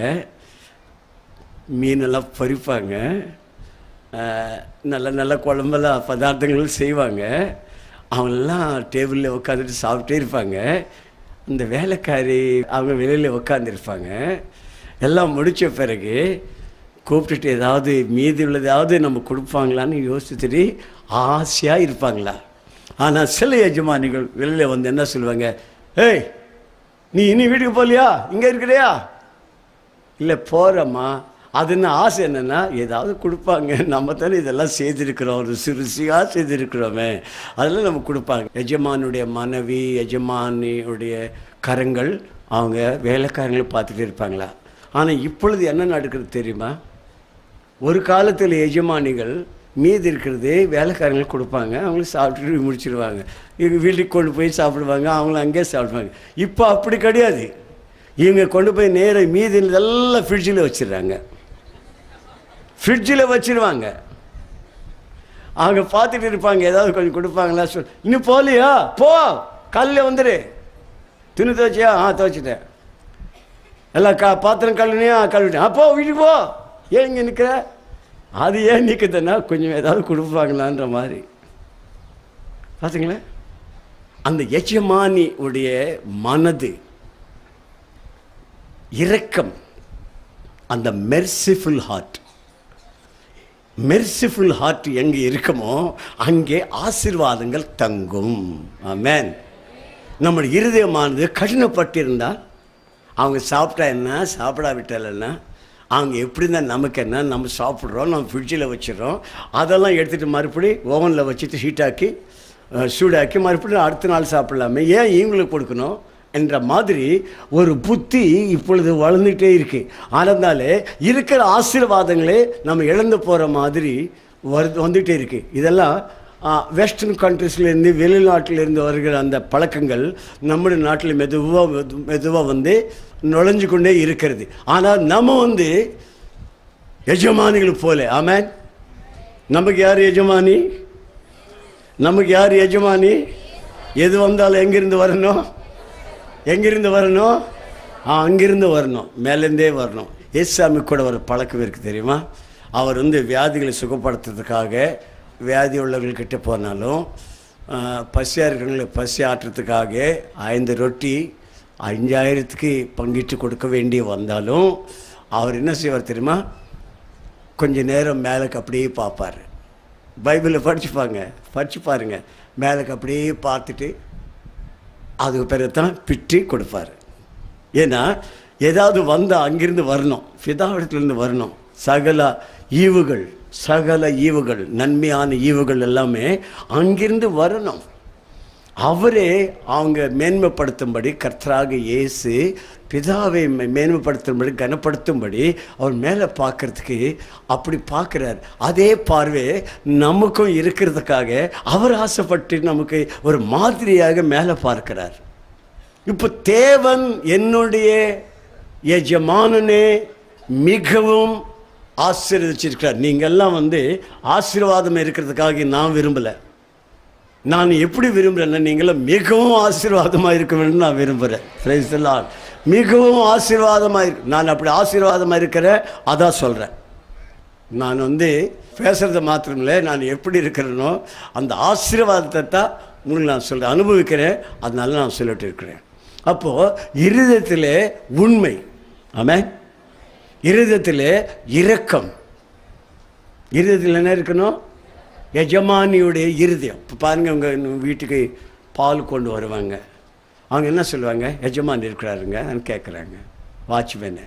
A: மீனெல்லாம் பறிப்பாங்க அஹ், நல்ல நல்ல குழம்பெல்லாம் பதார்த்தங்கள் செய்வாங்க அவங்கெல்லாம் டேபிளில் உட்காந்துட்டு சாப்பிட்டே இருப்பாங்க அந்த வேலைக்காரி அவங்க வெளியில் உட்காந்துருப்பாங்க எல்லாம் முடித்த பிறகு கூப்பிட்டுட்டு ஏதாவது மீதி உள்ளதாவது நம்ம கொடுப்பாங்களான்னு யோசிச்சுட்டு ஆசையாக இருப்பாங்களா ஆனால் சில எஜமானிகள் வெளியில் வந்து என்ன சொல்லுவாங்க ஏய் நீ இனி வீட்டுக்கு போகலையா இங்கே இருக்கிறியா இல்லை போகிறோம்மா அதுன்னு ஆசை என்னென்னா ஏதாவது கொடுப்பாங்க நம்ம தானே இதெல்லாம் செய்திருக்கிறோம் ருசி ருசியாக செய்திருக்கிறோமே அதெல்லாம் நம்ம கொடுப்பாங்க எஜமானுடைய மனைவி எஜமானியுடைய கரங்கள் அவங்க வேலைக்காரங்களை பார்த்துட்டு இருப்பாங்களா ஆனால் இப்பொழுது என்ன நடக்குது தெரியுமா ஒரு காலத்தில் எஜமானிகள் மீதி இருக்கிறது வேலைக்காரங்களுக்கு கொடுப்பாங்க அவங்களும் சாப்பிட்டுட்டு முடிச்சிடுவாங்க இவங்க வீட்டுக்கு கொண்டு போய் சாப்பிடுவாங்க அவங்களும் அங்கேயே சாப்பிடுவாங்க இப்போ அப்படி கிடையாது இவங்க கொண்டு போய் நேர மீதி எல்லாம் ஃப்ரிட்ஜில் வச்சிடுறாங்க ஃப்ரிட்ஜில் வச்சிருவாங்க அவங்க பார்த்துட்டு இருப்பாங்க ஏதாவது கொஞ்சம் கொடுப்பாங்களா சொல் இன்னும் போகலையா போ காலையில் வந்துடு துணி துவைச்சியா ஆ துவைச்சிட்டேன் எல்லாம் கா பாத்திரம் கழுவினியா கழுவிட்டேன் ஆ போ வீட்டுக்கு போ ஏன் இங்கே நிற்கிற அது ஏன் நிற்குதுன்னா கொஞ்சம் ஏதாவது கொடுப்பாங்களான்ற மாதிரி பார்த்தீங்களா அந்த எஜமானி உடைய மனது இரக்கம் அந்த மெர்சிஃபுல் ஹார்ட் மெர்சிஃபுல் ஹார்ட் எங்கே இருக்குமோ அங்கே ஆசீர்வாதங்கள் தங்கும் ஆமென் நம்முடைய இருதயமானது கடினப்பட்டிருந்தால் அவங்க சாப்பிட்டா என்ன சாப்பிடாவிட்டால் என்ன அவங்க எப்படி இருந்தால் நமக்கு என்ன நம்ம சாப்பிட்றோம் நம்ம ஃப்ரிட்ஜில் வச்சிடறோம் அதெல்லாம் எடுத்துகிட்டு மறுபடி ஓவனில் வச்சுட்டு ஹீட்டாக்கி அஹ், சூடாக்கி மறுபடியும் அடுத்த நாள் சாப்பிடலாமே ஏன் இவங்களுக்கு கொடுக்கணும் என்ற மாதிரி ஒரு புத்தி இப்பொழுது வளர்ந்துகிட்டே இருக்கு ஆனந்தாலே இருக்கிற ஆசீர்வாதங்களே நம்ம இழந்து போகிற மாதிரி வருது வந்துகிட்டே இருக்கு இதெல்லாம் வெஸ்டர்ன் கண்ட்ரீஸ்லேருந்து வெளிநாட்டிலேருந்து வருகிற அந்த பழக்கங்கள் நம்முடைய நாட்டில் மெதுவாக மெதுவாக வந்து நுழைஞ்சு கொண்டே இருக்கிறது ஆனால் நம்ம வந்து எஜமானிகள் போல ஆமென் நமக்கு யார் எஜமானி நமக்கு யார் எஜமானி எது வந்தாலும் எங்கிருந்து வரணும் எங்கிருந்து வரணும் ஆ அங்கிருந்து வரணும் மேலேருந்தே வரணும் ஏசாமி கூட ஒரு பழக்கம் இருக்குது தெரியுமா அவர் வந்து வியாதிகளை சுகப்படுத்துறதுக்காக வியாதி உள்ளவர்கள்கிட்ட போனாலும் ஆ, பசியாக இருக்கிறவங்களுக்கு பசி ஆற்றுறதுக்காக ஐந்து ரொட்டி அஞ்சாயிரத்துக்கு பங்கிட்டு கொடுக்க வேண்டி வந்தாலும் அவர் என்ன செய்வார் தெரியுமா கொஞ்ச நேரம் மேலுக்கு அப்படியே பார்ப்பார் பைபிளில் படிச்சுப்பாங்க படிச்சு பாருங்க மேலுக்கு அப்படியே பார்த்துட்டு அதுக்கு பிறகு தான் பிற்றி கொடுப்பார் ஏன்னா ஏதாவது வந்தால் அங்கிருந்து வரணும் பிதாவிடத்துலேருந்து வரணும் சகல ஈவுகள் சகல ஈவுகள் நன்மையான ஈவுகள் எல்லாமே அங்கிருந்து வரணும் அவரே அவங்க மேன்மைப்படுத்தும்படி கர்த்தராக இயேசு பிதாவை மே- மேன்மைப்படுத்தும்படி கனப்படுத்தும்படி அவர் மேலே பார்க்கறதுக்கு அப்படி பார்க்குறார் அதே பார்வை நமக்கும் இருக்கிறதுக்காக அவர் ஆசைப்பட்டு நமக்கு ஒரு மாதிரியாக மேலே பார்க்கிறார் இப்போ தேவன் என்னுடைய எஜமானனே மிகவும் ஆசீர்வதிச்சிருக்கிறார் நீங்கள்லாம் வந்து ஆசீர்வாதம் இருக்கிறதுக்காக நான் விரும்பலை நான் எப்படி விரும்புகிறேன்னா நீங்களும் மிகவும் ஆசீர்வாதமாக இருக்க வேண்டும் நான் விரும்புகிறேன் Praise the Lord. மிகவும் ஆசீர்வாதமாக இருக்கு நான் அப்படி ஆசீர்வாதமாக இருக்கிறேன் அதான் சொல்கிறேன் நான் வந்து பேசுறது மாத்திரமில்லை நான் எப்படி இருக்கிறேனோ அந்த ஆசீர்வாதத்தை தான் உங்களுக்கு நான் சொல்கிறேன் அனுபவிக்கிறேன் அதனால நான் சொல்லிட்டு இருக்கிறேன் அப்போது இருதயத்திலே உண்மை ஆமென் இருதயத்திலே இரக்கம் இருதயத்தில் என்ன இருக்கணும் எஜமானியுடைய இருதயம் இப்போ பாருங்கள் உங்கள் வீட்டுக்கு பால் கொண்டு வருவாங்க அவங்க என்ன சொல்லுவாங்க எஜமானி இருக்கிறாருங்க கேட்குறாங்க வாட்ச்மேனு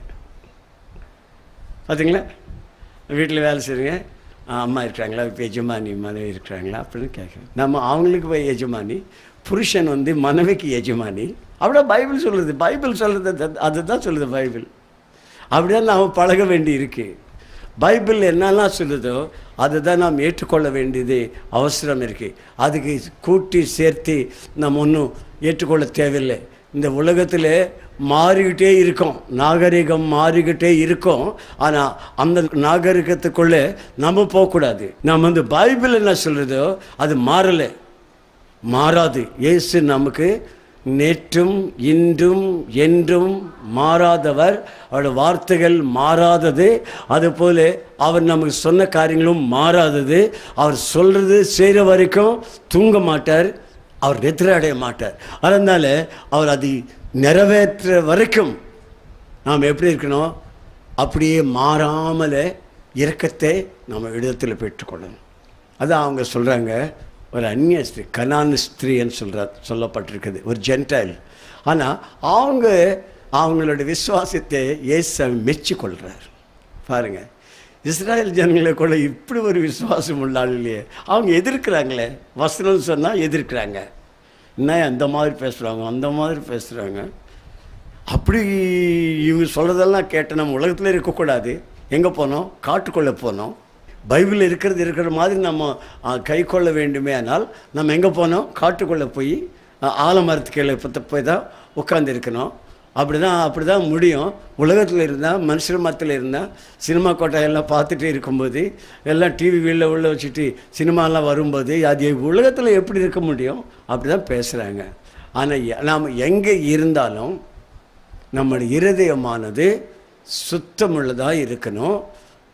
A: பார்த்தீங்களா வீட்டில் வேலை செய்கிறீங்க அம்மா இருக்கிறாங்களா இப்போ எஜமானி மனைவி இருக்கிறாங்களா அப்படின்னு கேட்குறேன் நம்ம அவங்களுக்கு போய் எஜமானி புருஷன் வந்து மனைவிக்கு எஜமானி அப்படியே பைபிள் சொல்லுது பைபிள் சொல்கிறது அதுதான் சொல்லுது பைபிள் அப்படியே நாம் பழக வேண்டி இருக்கு பைபிள் என்னெல்லாம் சொல்லுதோ அதுதான் நாம் ஏற்றுக்கொள்ள வேண்டியது அவசரம் இருக்கு அதுக்கு கூட்டி சேர்த்து நம்ம ஒன்றும் ஏற்றுக்கொள்ள தேவையில்லை இந்த உலகத்தில் மாறிக்கிட்டே இருக்கோம் நாகரிகம் மாறிக்கிட்டே இருக்கும் ஆனால் அந்த நாகரிகத்துக்குள்ளே நம்ம போகக்கூடாது நம்ம வந்து பைபிள் என்ன சொல்லுதோ அது மாறலை மாறாது இயேசு நமக்கு நேற்றும் இன்றும் என்றும் மாறாதவர் அவருடைய வார்த்தைகள் மாறாதது அதுபோல அவர் நமக்கு சொன்ன காரியங்களும் மாறாதது அவர் சொல்றது செய்கிற வரைக்கும் தூங்க மாட்டார் அவர் நித்திரை அடைய மாட்டார் அதனால அவர் அது நிறைவேற்ற வரைக்கும் நாம் எப்படி இருக்கணும் அப்படியே மாறாமல இரக்கத்தை நம்ம இடத்துல பெற்றுக்கொள்ளணும் அதான் அவங்க சொல்கிறாங்க ஒரு அந்நிய ஸ்திரீ கனான ஸ்திரீன்னு சொல்ற சொல்லப்பட்டிருக்குது ஒரு ஜென்டைல் ஆனால் அவங்க அவங்களோட விசுவாசத்தை இயேசு மெச்சி கொள்கிறார் பாருங்க இஸ்ராயல் ஜனங்களை கூட இப்படி ஒரு விசுவாசம் உள்ள ஆள் இல்லையே அவங்க எதிர்க்கிறாங்களே வசனம் சொன்னால் எதிர்க்கிறாங்க என்ன அந்த மாதிரி பேசுகிறாங்க அந்த மாதிரி பேசுகிறாங்க அப்படி இவங்க சொல்கிறதெல்லாம் கேட்டு நம்ம உலகத்தில் இருக்கக்கூடாது எங்கே போனோம் காட்டுக்குள்ளே போனோம் பைபிள் இருக்கிறது இருக்கிற மாதிரி நம்ம ஆ, கை கொள்ள வேண்டுமே ஆனால் நம்ம எங்கே போனோம் காட்டுக்குள்ளே போய் ஆ, ஆலமரத்து கீழே பத்த போய் தான் உட்காந்து இருக்கணும் அப்படி தான் அப்படி தான் முடியும் உலகத்தில் இருந்தால் மனுஷர் மரத்தில் இருந்தால் சினிமா கொட்டாயெல்லாம் பார்த்துட்டு இருக்கும்போது எல்லாம் டிவி வீட்டில் உள்ள வச்சுட்டு சினிமாலாம் வரும்போது அது உலகத்தில் எப்படி இருக்க முடியும் அப்படி தான் பேசுகிறாங்க ஆனால் நாம் எங்கே இருந்தாலும் நம்முடைய இருதயமானது சுத்தமுள்ளதாக இருக்கணும்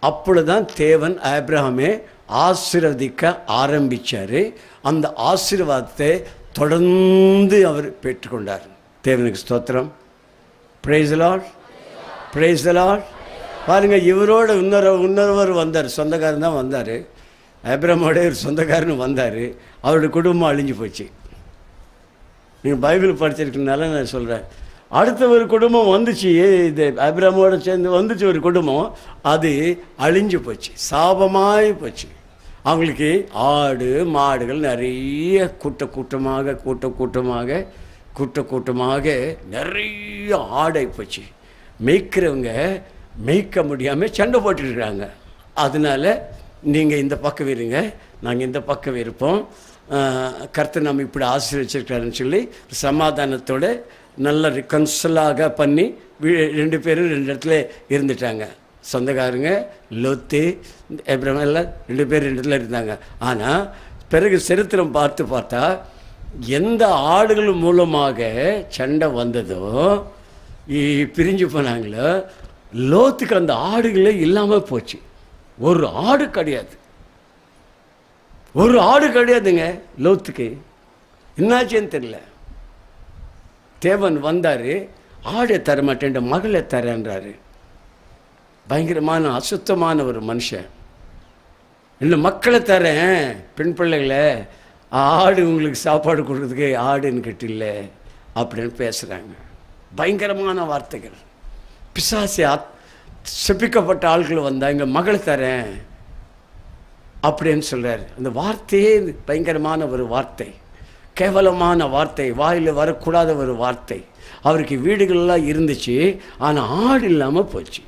A: அப்பொழுதுதான் தேவன் ஆபிரகாமே ஆசீர்வதிக்க ஆரம்பிச்சாரு அந்த ஆசீர்வாதத்தை தொடர்ந்து அவர் பெற்றுக்கொண்டார் தேவனுக்கு ஸ்தோத்திரம் பிரைஸ் லார்ட் பிரைஸ் லார்ட் பாருங்க இவரோட இன்னொரு இன்னொருவர் வந்தார் சொந்தக்காரன் தான் வந்தார் ஆபிரமோட ஒரு சொந்தக்காரன் வந்தார் அவருடைய குடும்பம் அழிஞ்சு போச்சு நீங்கள் பைபிள் படிச்சிருக்கனால நான் சொல்கிறேன் அடுத்த ஒரு குடும்பம் வந்துச்சு இது அபிராமோட சேர்ந்து வந்துச்சு ஒரு குடும்பம் அது அழிஞ்சு போச்சு சாபமாய் போச்சு அவங்களுக்கு ஆடு மாடுகள் நிறைய கூட்ட கூட்டமாக கூட்ட கூட்டமாக கூட்ட கூட்டமாக நிறைய ஆடை போச்சு மேய்க்கிறவங்க மேய்க்க முடியாமல் சண்டை போட்டுருக்குறாங்க அதனால நீங்கள் இந்த பக்கம் இருங்க நாங்கள் இந்த பக்கம் இருப்போம் கர்த்தர் நம்ம இப்படி ஆசீர்வச்சிருக்காருன்னு சொல்லி சமாதானத்தோட நல்ல ரிகன்சலாக பண்ணி வீ- ரெண்டு பேரும் ரெண்டு இடத்துல இருந்துட்டாங்க சொந்தக்காரங்க லொத்து அப்புறம் எல்லாம் ரெண்டு பேர் ரெண்டு இடத்துல இருந்தாங்க ஆனால் பிறகு சரித்திரம் பார்த்து பார்த்தா எந்த ஆடுகள் மூலமாக சண்டை வந்ததோ இ- பிரிஞ்சு போனாங்களோ லோத்துக்கு அந்த ஆடுகளே இல்லாமல் போச்சு ஒரு ஆடு கிடையாது ஒரு ஆடு கிடையாதுங்க லோத்துக்கு என்னாச்சுன்னு தெரியல தேவன் வந்தார் ஆடை தர மாட்டேன் மகளை தரேன்றாரு பயங்கரமான அசுத்தமான ஒரு மனுஷன் இல்லை மக்களை தரேன் பெண் பிள்ளைகளை ஆடு உங்களுக்கு சாப்பாடு கொடுக்குறதுக்கு ஆடுன்னு கிட்டில்ல அப்படின்னு பேசுகிறாங்க பயங்கரமான வார்த்தைகள் பிசாசு அத் செப்பிக்கப்பட்ட ஆட்கள் வந்தாங்க மகளை தரேன் அப்படின்னு சொல்றாரு அந்த வார்த்தையே பயங்கரமான ஒரு வார்த்தை கேவலமான வார்த்தை வாயில் வரக்கூடாத ஒரு வார்த்தை அவருக்கு வீடுகள்லாம் இருந்துச்சு ஆனால் ஆடு இல்லாமல் போச்சு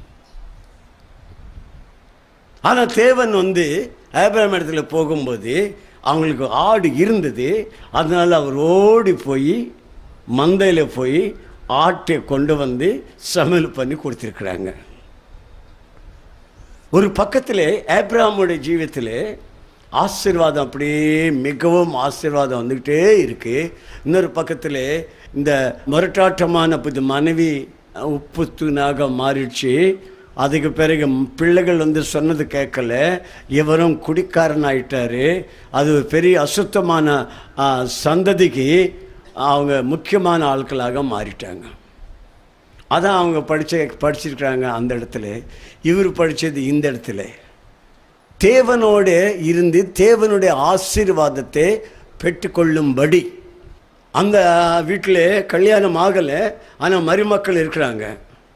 A: ஆனால் தேவன் வந்து ஆபிரகாம் இடத்துல போகும்போது அவங்களுக்கு ஆடு இருந்தது அதனால் அவர் ஓடி போய் மந்தையில் போய் ஆட்டை கொண்டு வந்து சமையல் பண்ணி கொடுத்துருக்குறாங்க ஒரு பக்கத்தில் ஆப்ரஹாமுடைய ஜீவியத்தில் ஆசீர்வாதம் அப்படியே மிகவும் ஆசீர்வாதம் வந்துக்கிட்டே இருக்கு இன்னொரு பக்கத்தில் இந்த முரட்டாட்டமான புது மனைவி உப்பு தூணாக மாறிடுச்சு அதுக்கு பிறகு பிள்ளைகள் வந்து சொன்னது கேட்கல இவரும் குடிக்காரன் ஆயிட்டாரு அது ஒரு பெரிய அசுத்தமான ஆ, சந்ததிக்கு அவங்க முக்கியமான ஆட்களாக மாறிட்டாங்க அதான் அவங்க படிச்ச படிச்சிருக்கிறாங்க அந்த இடத்துல இவர் படிச்சது இந்த இடத்துல தேவனோட இருந்து தேவனுடைய ஆசீர்வாதத்தை பெற்றுக்கொள்ளும்படி அந்த வீட்டில் கல்யாணம் ஆகலை ஆனால் மருமக்கள் இருக்கிறாங்க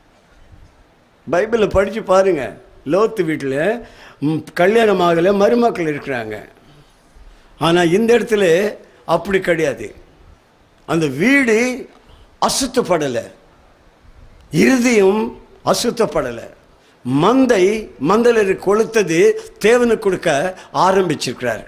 A: பைபிளை படித்து பாருங்க லோத்து வீட்டில் ம், கல்யாணம் ஆகலை மருமக்கள் இருக்கிறாங்க ஆனால் இந்த இடத்துல அப்படி கிடையாது அந்த வீடு அசுத்தப்படலை இருதயம் அசுத்தப்படலை மந்தை மந்தலர் கொளுத்தது தேவனுக்கு கொடுக்க ஆரம்பிச்சிருக்கிறார்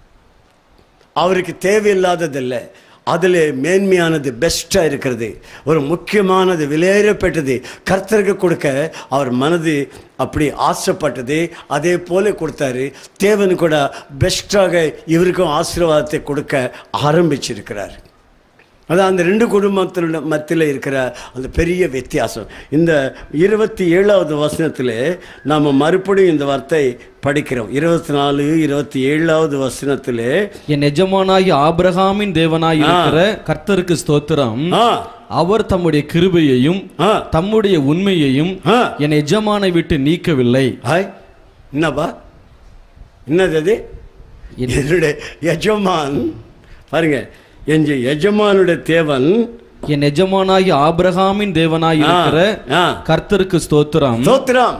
A: அவருக்கு தேவையில்லாததில்லை அதில் மேன்மையானது பெஸ்ட்டாக இருக்கிறது ஒரு முக்கியமானது விலையேறப்பட்டது கர்த்தருக்கு கொடுக்க அவர் மனது அப்படி ஆசைப்பட்டது அதே போல கொடுத்தாரு தேவனு கூட பெஸ்ட்டாக இவருக்கும் ஆசீர்வாதத்தை கொடுக்க ஆரம்பிச்சிருக்கிறார் அதான் அந்த ரெண்டு குடும்பத்தின மத்தியில் இருக்கிற அந்த பெரிய வித்தியாசம் இந்த இருபத்தி ஏழாவது வசனத்தில் நாம் மறுபடியும் இந்த வார்த்தை படிக்கிறோம் இருபத்தி நாலு இருபத்தி ஏழாவது வசனத்தில்
B: என் எஜமானாகி ஆபிரகாமின் தேவனாய் இருக்கிற கர்த்தருக்கு ஸ்தோத்திரம்
A: ஆ
B: அவர் தம்முடைய கிருபையையும்
A: ஆ
B: தம்முடைய உண்மையையும்
A: ஆ
B: என் எஜமானை விட்டு நீக்கவில்லை
A: ஹாய் என்னப்பா என்னது அது என்னுடைய எஜமான் பாருங்க என் எஜமானுடைய தேவன்
B: என் எஜமானாகி ஆபிரகாமின் தேவனாய் இருக்கிற
A: ஆ
B: கர்த்தருக்கு ஸ்தோத்திரம்
A: ஸ்தோத்திரம்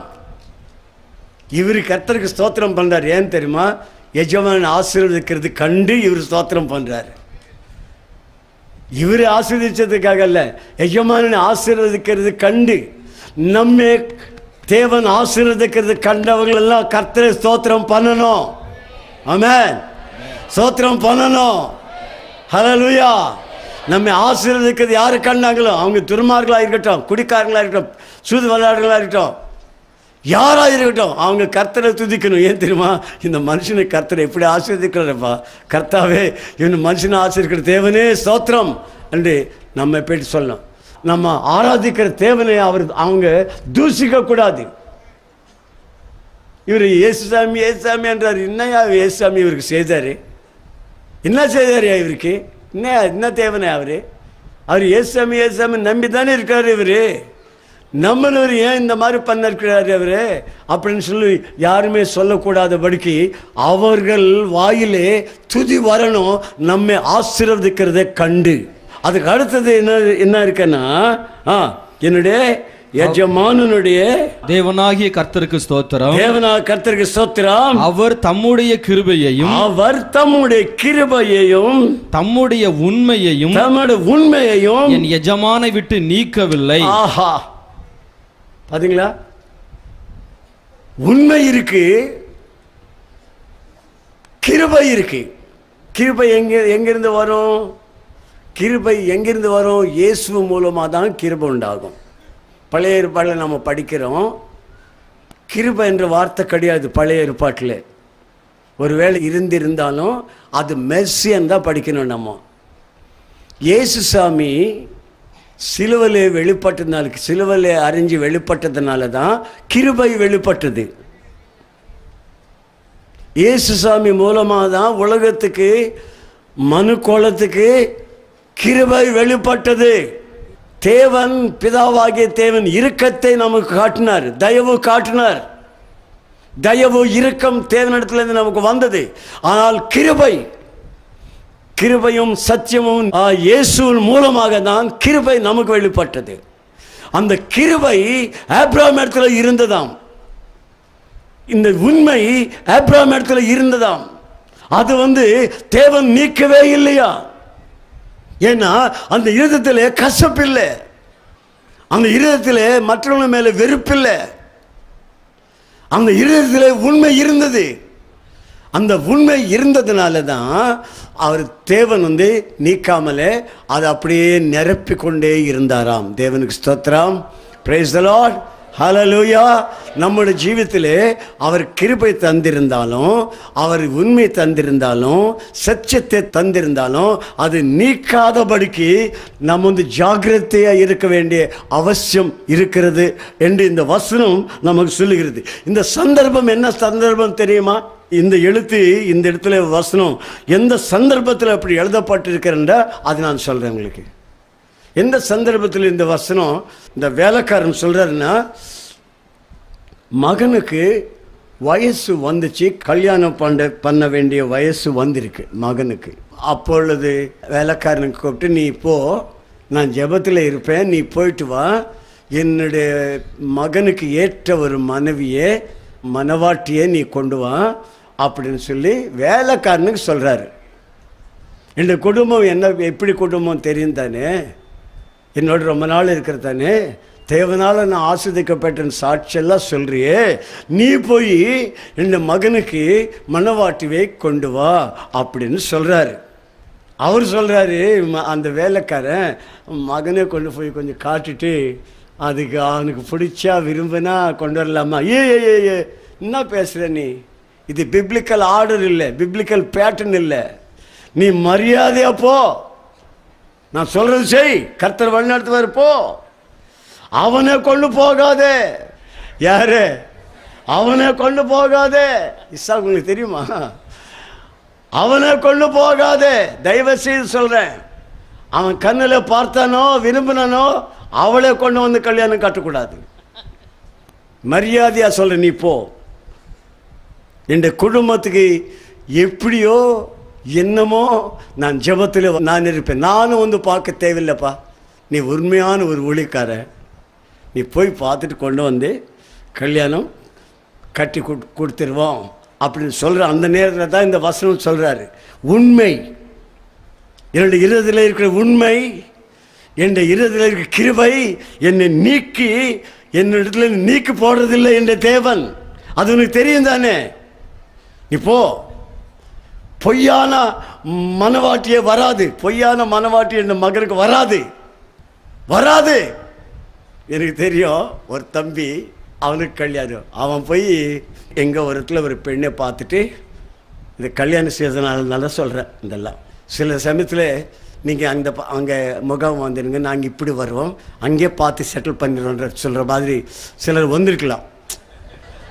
A: இவர் கர்த்தருக்கு ஸ்தோத்திரம் பண்றார் ஏன் தெரியுமா எஜமான் ஆசீர்வதிக்கிறது கண்டு இவர் ஸ்தோத்திரம் பண்றாரு இவர் ஆசீர்வதிச்சதுக்காக அல்ல எஜமானனை ஆசீர்வதிக்கிறது கண்டு நம்மை தேவன் ஆசீர்வதிக்கிறது கண்டவங்க எல்லாம் கர்த்தரை ஸ்தோத்திரம் பண்ணணும் ஆமென் ஸ்தோத்திரம் பண்ணணும் ஹalleluya நம்மை ஆசீர்வதிக்கிறது யாரு கண்டாங்களோ அவங்க துர்மார்களாக இருக்கட்டும் குடிக்காரங்களா இருக்கட்டும் சூது விளையாடுகளா இருக்கட்டும் யாரா இருக்கட்டும் அவங்க கர்த்தரை துதிக்கணும் ஏன் தெரியுமா இந்த மனுஷனை கர்த்தரை எப்படி ஆசீர்வதிக்கிறாரப்பா கர்த்தாவே இவன் மனுஷனை ஆசீர்வதிக்கிற தேவனே ஸ்தோத்திரம் என்று நம்ம போயிட்டு சொல்லணும் நம்ம ஆராதிக்கிற தேவனை அவர் அவங்க தூசிக்க கூடாது இவர் ஏசுசாமி ஏசுசாமி என்றார் என்னையா ஏசுசாமி இவருக்கு செய்தார் என்ன செய்தார் இவருக்கு என்ன என்ன தேவனே அவர் அவர் ஏசுசாமி ஏசுசாமி நம்பி தானே இருக்காரு இவர் நம்மளவர் ஏன் இந்த மாதிரி பண்ணிருக்கிறாரு அவரு அப்படின்னு சொல்லி யாருமே சொல்லக்கூடாதபடிக்கு அவர்கள் வாயிலே துதி வரணும் நம்மை ஆசீர்வதிக்கிறதை கண்டு அதுக்கு அடுத்தது என்ன என்ன இருக்குன்னா ஆ என்னுடைய எஜமானனுடைய
B: தேவனாகிய கர்த்தருக்கு ஸ்தோத்திரம்
A: தேவனா கர்த்தருக்கு ஸ்தோத்திரம்
B: அவர் தம்முடைய கிருபையையும்
A: அவர் தம்முடைய கிருபையையும்
B: தம்முடைய உண்மையையும்
A: தம்முடைய உண்மையையும்
B: என் எஜமானை விட்டு நீக்கவில்லை
A: ஆஹா பாத்தீங்களா உண்மை இருக்கு கிருபை இருக்கு கிருபை எங்க எங்கிருந்து வரும் கிருபை எங்கிருந்து வரும் இயேசு மூலமாக தான் கிருபை உண்டாகும் பழைய ஏற்பாட்டில் நம்ம படிக்கிறோம் கிருபை என்ற வார்த்தை கிடையாது பழைய ஏற்பாட்டில் ஒருவேளை இருந்திருந்தாலும் அது மெர்சியன் தான் படிக்கணும் நம்ம இயேசு சாமி சிலுவலே வெளிப்பட்டதுனால சிலுவலே அறிஞ்சு வெளிப்பட்டதுனால தான் கிருபை வெளிப்பட்டது இயேசு சாமி மூலமாக தான் உலகத்துக்கு மனு கோலத்துக்கு கிருபை வெளிப்பட்டது தேவன் பிதாவாகிய தேவன் இறுக்கத்தை நமக்கு காட்டினார் தயவு காட்டினார் தயவு இறுக்கம் தேவனிடத்திலிருந்து நமக்கு வந்தது ஆனால் கிருபை கிருபையும் சத்தியமும் ஆ, இயேசுவின் மூலமாக தான் கிருபை நமக்கு வெளிப்பட்டது அந்த கிருபை ஆப்ராம் இடத்துல இருந்ததாம் இந்த உண்மை ஆப்ராம் இடத்துல இருந்ததாம் அது வந்து தேவன் நீக்கவே இல்லையா ஏன்னா அந்த இருதயத்தில் கசப்பில்லை அந்த இருதயத்தில் மற்றவங்க மேலே வெறுப்பில்லை அந்த இருதயத்தில் உண்மை இருந்தது அந்த உண்மை இருந்ததுனால தான் அவர் தேவன் வந்து நீக்காமலே அதை அப்படியே நிரப்பி கொண்டே இருந்தாராம் தேவனுக்கு ஸ்தோத்திரம் praise the lord ஹalleluya நம்முடைய ஜீவித்திலே அவர் கிருபை தந்திருந்தாலும் அவர் உண்மை தந்திருந்தாலும் சத்தியத்தை தந்திருந்தாலும் அது நீக்காதபடிக்கு நம்ம வந்து ஜாக்கிரதையாக இருக்க வேண்டிய அவசியம் இருக்கிறது என்று இந்த வசனம் நமக்கு சொல்லுகிறது இந்த சந்தர்ப்பம் என்ன சந்தர்ப்பம் தெரியுமா இந்த எழுத்து இந்த இடத்துல வசனம் எந்த சந்தர்ப்பத்தில் அப்படி எழுதப்பட்டிருக்கிறன்றா அது நான் சொல்கிறேன் உங்களுக்கு எந்த சந்தர்ப்பத்தில் இந்த வசனம் இந்த வேலைக்காரன் சொல்கிறாருன்னா மகனுக்கு வயசு வந்துச்சு கல்யாணம் பண்ண பண்ண வேண்டிய வயசு வந்திருக்கு மகனுக்கு அப்பொழுது வேலைக்காரனுக்கு கூப்பிட்டு நீ போ நான் ஜெபத்தில் இருப்பேன் நீ போயிட்டு வா என்னுடைய மகனுக்கு ஏற்ற ஒரு மனைவியே மனவாட்டியே நீ கொண்டு வா அப்படின்னு சொல்லி வேலைக்காரனுக்கு சொல்கிறாரு இந்த குடும்பம் என்ன எப்படி குடும்பம் தெரியும் தானே என்னோட ரொம்ப நாள் இருக்கிற தானே தேவனால நான் ஆஸ்வதிக்கப்பட்டேன் சாட்சியெல்லாம் சொல்றியே நீ போய் இந்த மகனுக்கு மனவாட்டிவை கொண்டு வா அப்படின்னு சொல்றாரு அவர் சொல்றாரு ம- அந்த வேலைக்காரன் மகனை கொண்டு போய் கொஞ்சம் காட்டிட்டு அதுக்கு அவனுக்கு பிடிச்சா விரும்பினா கொண்டு வரலாமா ஏ ஏ ஏ, ஏ என்ன பேசுற நீ இது பிப்ளிக்கல் ஆர்டர் இல்லை பிப்ளிக்கல் பேட்டர்ன் இல்லை நீ மரியாதையா போ நான் சொல்றது செய் கர்த்தர் வழிநடத்துவார் போ அவனை கொண்டு போகாதே யாரு அவனை கொண்டு போகாதே இசா உங்களுக்கு தெரியுமா அவனை கொண்டு போகாதே தயவு செய்து சொல்றேன் அவன் கண்ணில் பார்த்தானோ விரும்பினானோ அவளை கொண்டு வந்து கல்யாணம் கட்டக்கூடாது மரியாதையா சொல்ற நீ போ இந்த குடும்பத்துக்கு எப்படியோ என்னமோ நான் ஜெபத்தில் நான் இருப்பேன் நானும் வந்து பார்க்க தேவையில்லைப்பா நீ உண்மையான ஒரு ஊழிக்காரன் நீ போய் பார்த்துட்டு கொண்டு வந்து கல்யாணம் கட்டி கொடு கொடுத்துருவோம் அப்படின்னு சொல்கிற அந்த நேரத்தில் தான் இந்த வசனம் சொல்கிறாரு உண்மை என்னுடைய இருதயத்தில் இருக்கிற உண்மை என்னுடைய இருதயத்தில் இருக்கிற கிருபை என்னை நீக்கி என்னிடத்துல நீக்கி போடுறதில்லை என்ற தேவன் அது உனக்கு தெரியும் தானே நீ போ பொய்யான மனவாட்டியே வராது பொய்யான மனவாட்டி என்ற மகனுக்கு வராது வராது எனக்கு தெரியும் ஒரு தம்பி அவனுக்கு கல்யாணம் அவன் போய் எங்கே ஒரு இடத்துல ஒரு பெண்ணை பார்த்துட்டு இந்த கல்யாண சீசனால சொல்கிறேன் இதெல்லாம் சில சமயத்தில் நீங்கள் அந்த ப- அங்கே முகாம் வந்துடுங்க நாங்கள் இப்படி வருவோம் அங்கேயே பார்த்து செட்டில் பண்ணிடுறோன்ற சொல்கிற மாதிரி சிலர் வந்திருக்கலாம்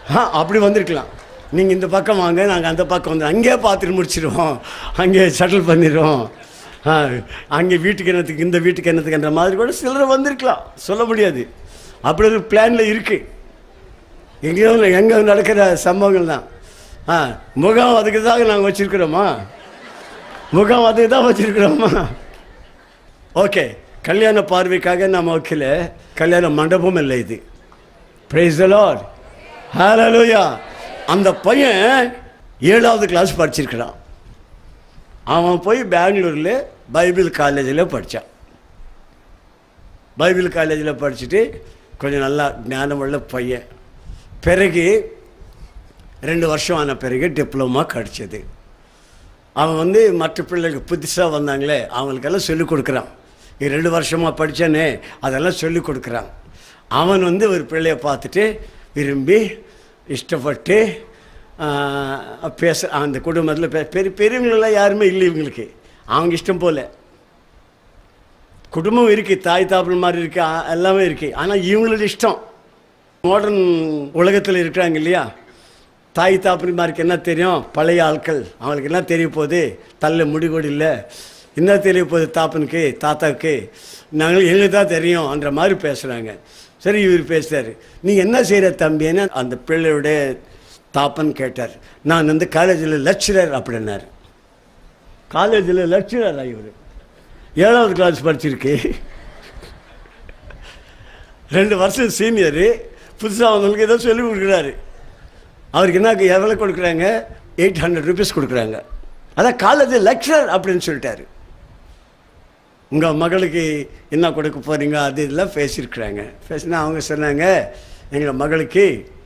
A: ஆ அப்படி வந்திருக்கலாம் நீங்கள் இந்த பக்கம் வாங்க நாங்கள் அந்த பக்கம் வந்து அங்கேயே பார்த்துட்டு முடிச்சிடுவோம் அங்கேயே செட்டில் பண்ணிடுவோம் ஆ அங்கே வீட்டுக்கு என்னத்துக்கு இந்த வீட்டுக்கு என்னத்துக்குன்ற மாதிரி கூட சிலர் வந்திருக்கலாம் சொல்ல முடியாது அப்படி ஒரு பிளானில் இருக்குது எங்கேயோ எங்கே நடக்கிற சம்பவங்கள் தான் ஆ முகம் அதுக்கு தான் நாங்கள் வச்சுருக்குறோமா முகம் அதுக்கு தான் வச்சுருக்குறோமா ஓகே கல்யாண பார்வைக்காக நம்ம வைக்கல கல்யாண மண்டபம் இல்லை இது பிரைஸ் லார்ட் ஹalleluya அந்த பையன் ஏழாவது கிளாஸ் படிச்சிருக்கிறான் அவன் போய் பெங்களூரில் பைபிள் காலேஜில் படித்தான் பைபிள் காலேஜில் படிச்சுட்டு கொஞ்சம் நல்லா ஞானமுள்ள பையன் பிறகு ரெண்டு வருஷம் ஆன பிறகு டிப்ளமா கிடச்சிது அவன் வந்து மற்ற பிள்ளைகளுக்கு புதுசாக வந்தாங்களே அவங்களுக்கெல்லாம் சொல்லிக் கொடுக்குறான் இது ரெண்டு வருஷமாக படித்தானே அதெல்லாம் சொல்லிக் கொடுக்குறான் அவன் வந்து ஒரு பிள்ளையை பார்த்துட்டு விரும்பி இஷ்டப்பட்டு ஆஹ், பேச அந்த குடும்பத்தில் பெ பெரிய பெரியவங்களெல்லாம் யாருமே இல்லை இவங்களுக்கு அவங்க இஷ்டம் போல குடும்பம் இருக்குது தாய் தாப்பல் மாதிரி இருக்குது ஆ- எல்லாமே இருக்குது ஆனால் இவங்களோட இஷ்டம் மாடர்ன் உலகத்தில் இருக்கிறாங்க இல்லையா தாய் தாப்பன்மாருக்கு என்ன தெரியும் பழைய ஆட்கள் அவங்களுக்கு என்ன தெரிய போகுது தள்ள முடிகொடி இல்லை என்ன தெரிய போகுது தாப்பனுக்கு தாத்தாவுக்கு நாங்கள் எங்களுக்கு தான் தெரியும் என்ற மாதிரி பேசுகிறாங்க சரி இவர் பேசுகிறார் நீ என்ன செய்கிற தம்பின்னு அந்த பிள்ளையோட தாப்பன் கேட்டார் நான் வந்து காலேஜில் லெக்சரர் அப்படின்னார் காலேஜில் லெக்சரரா இவர் ஏழாவது கிளாஸ் படிச்சிருக்கு ரெண்டு வருஷம் சீனியரு புதுசாக அவங்களுக்கு ஏதோ சொல்லி கொடுக்குறாரு அவருக்கு என்ன எவ்வளோ கொடுக்குறாங்க எயிட் ஹண்ட்ரட் ருபீஸ் கொடுக்குறாங்க அதான் காலேஜ் லெக்சரர் அப்படின்னு சொல்லிட்டாரு உங்கள் மகளுக்கு என்ன கொடுக்க போகிறீங்க அது இதெல்லாம் பேசியிருக்கிறாங்க பேசினா அவங்க சொன்னாங்க எங்கள் மகளுக்கு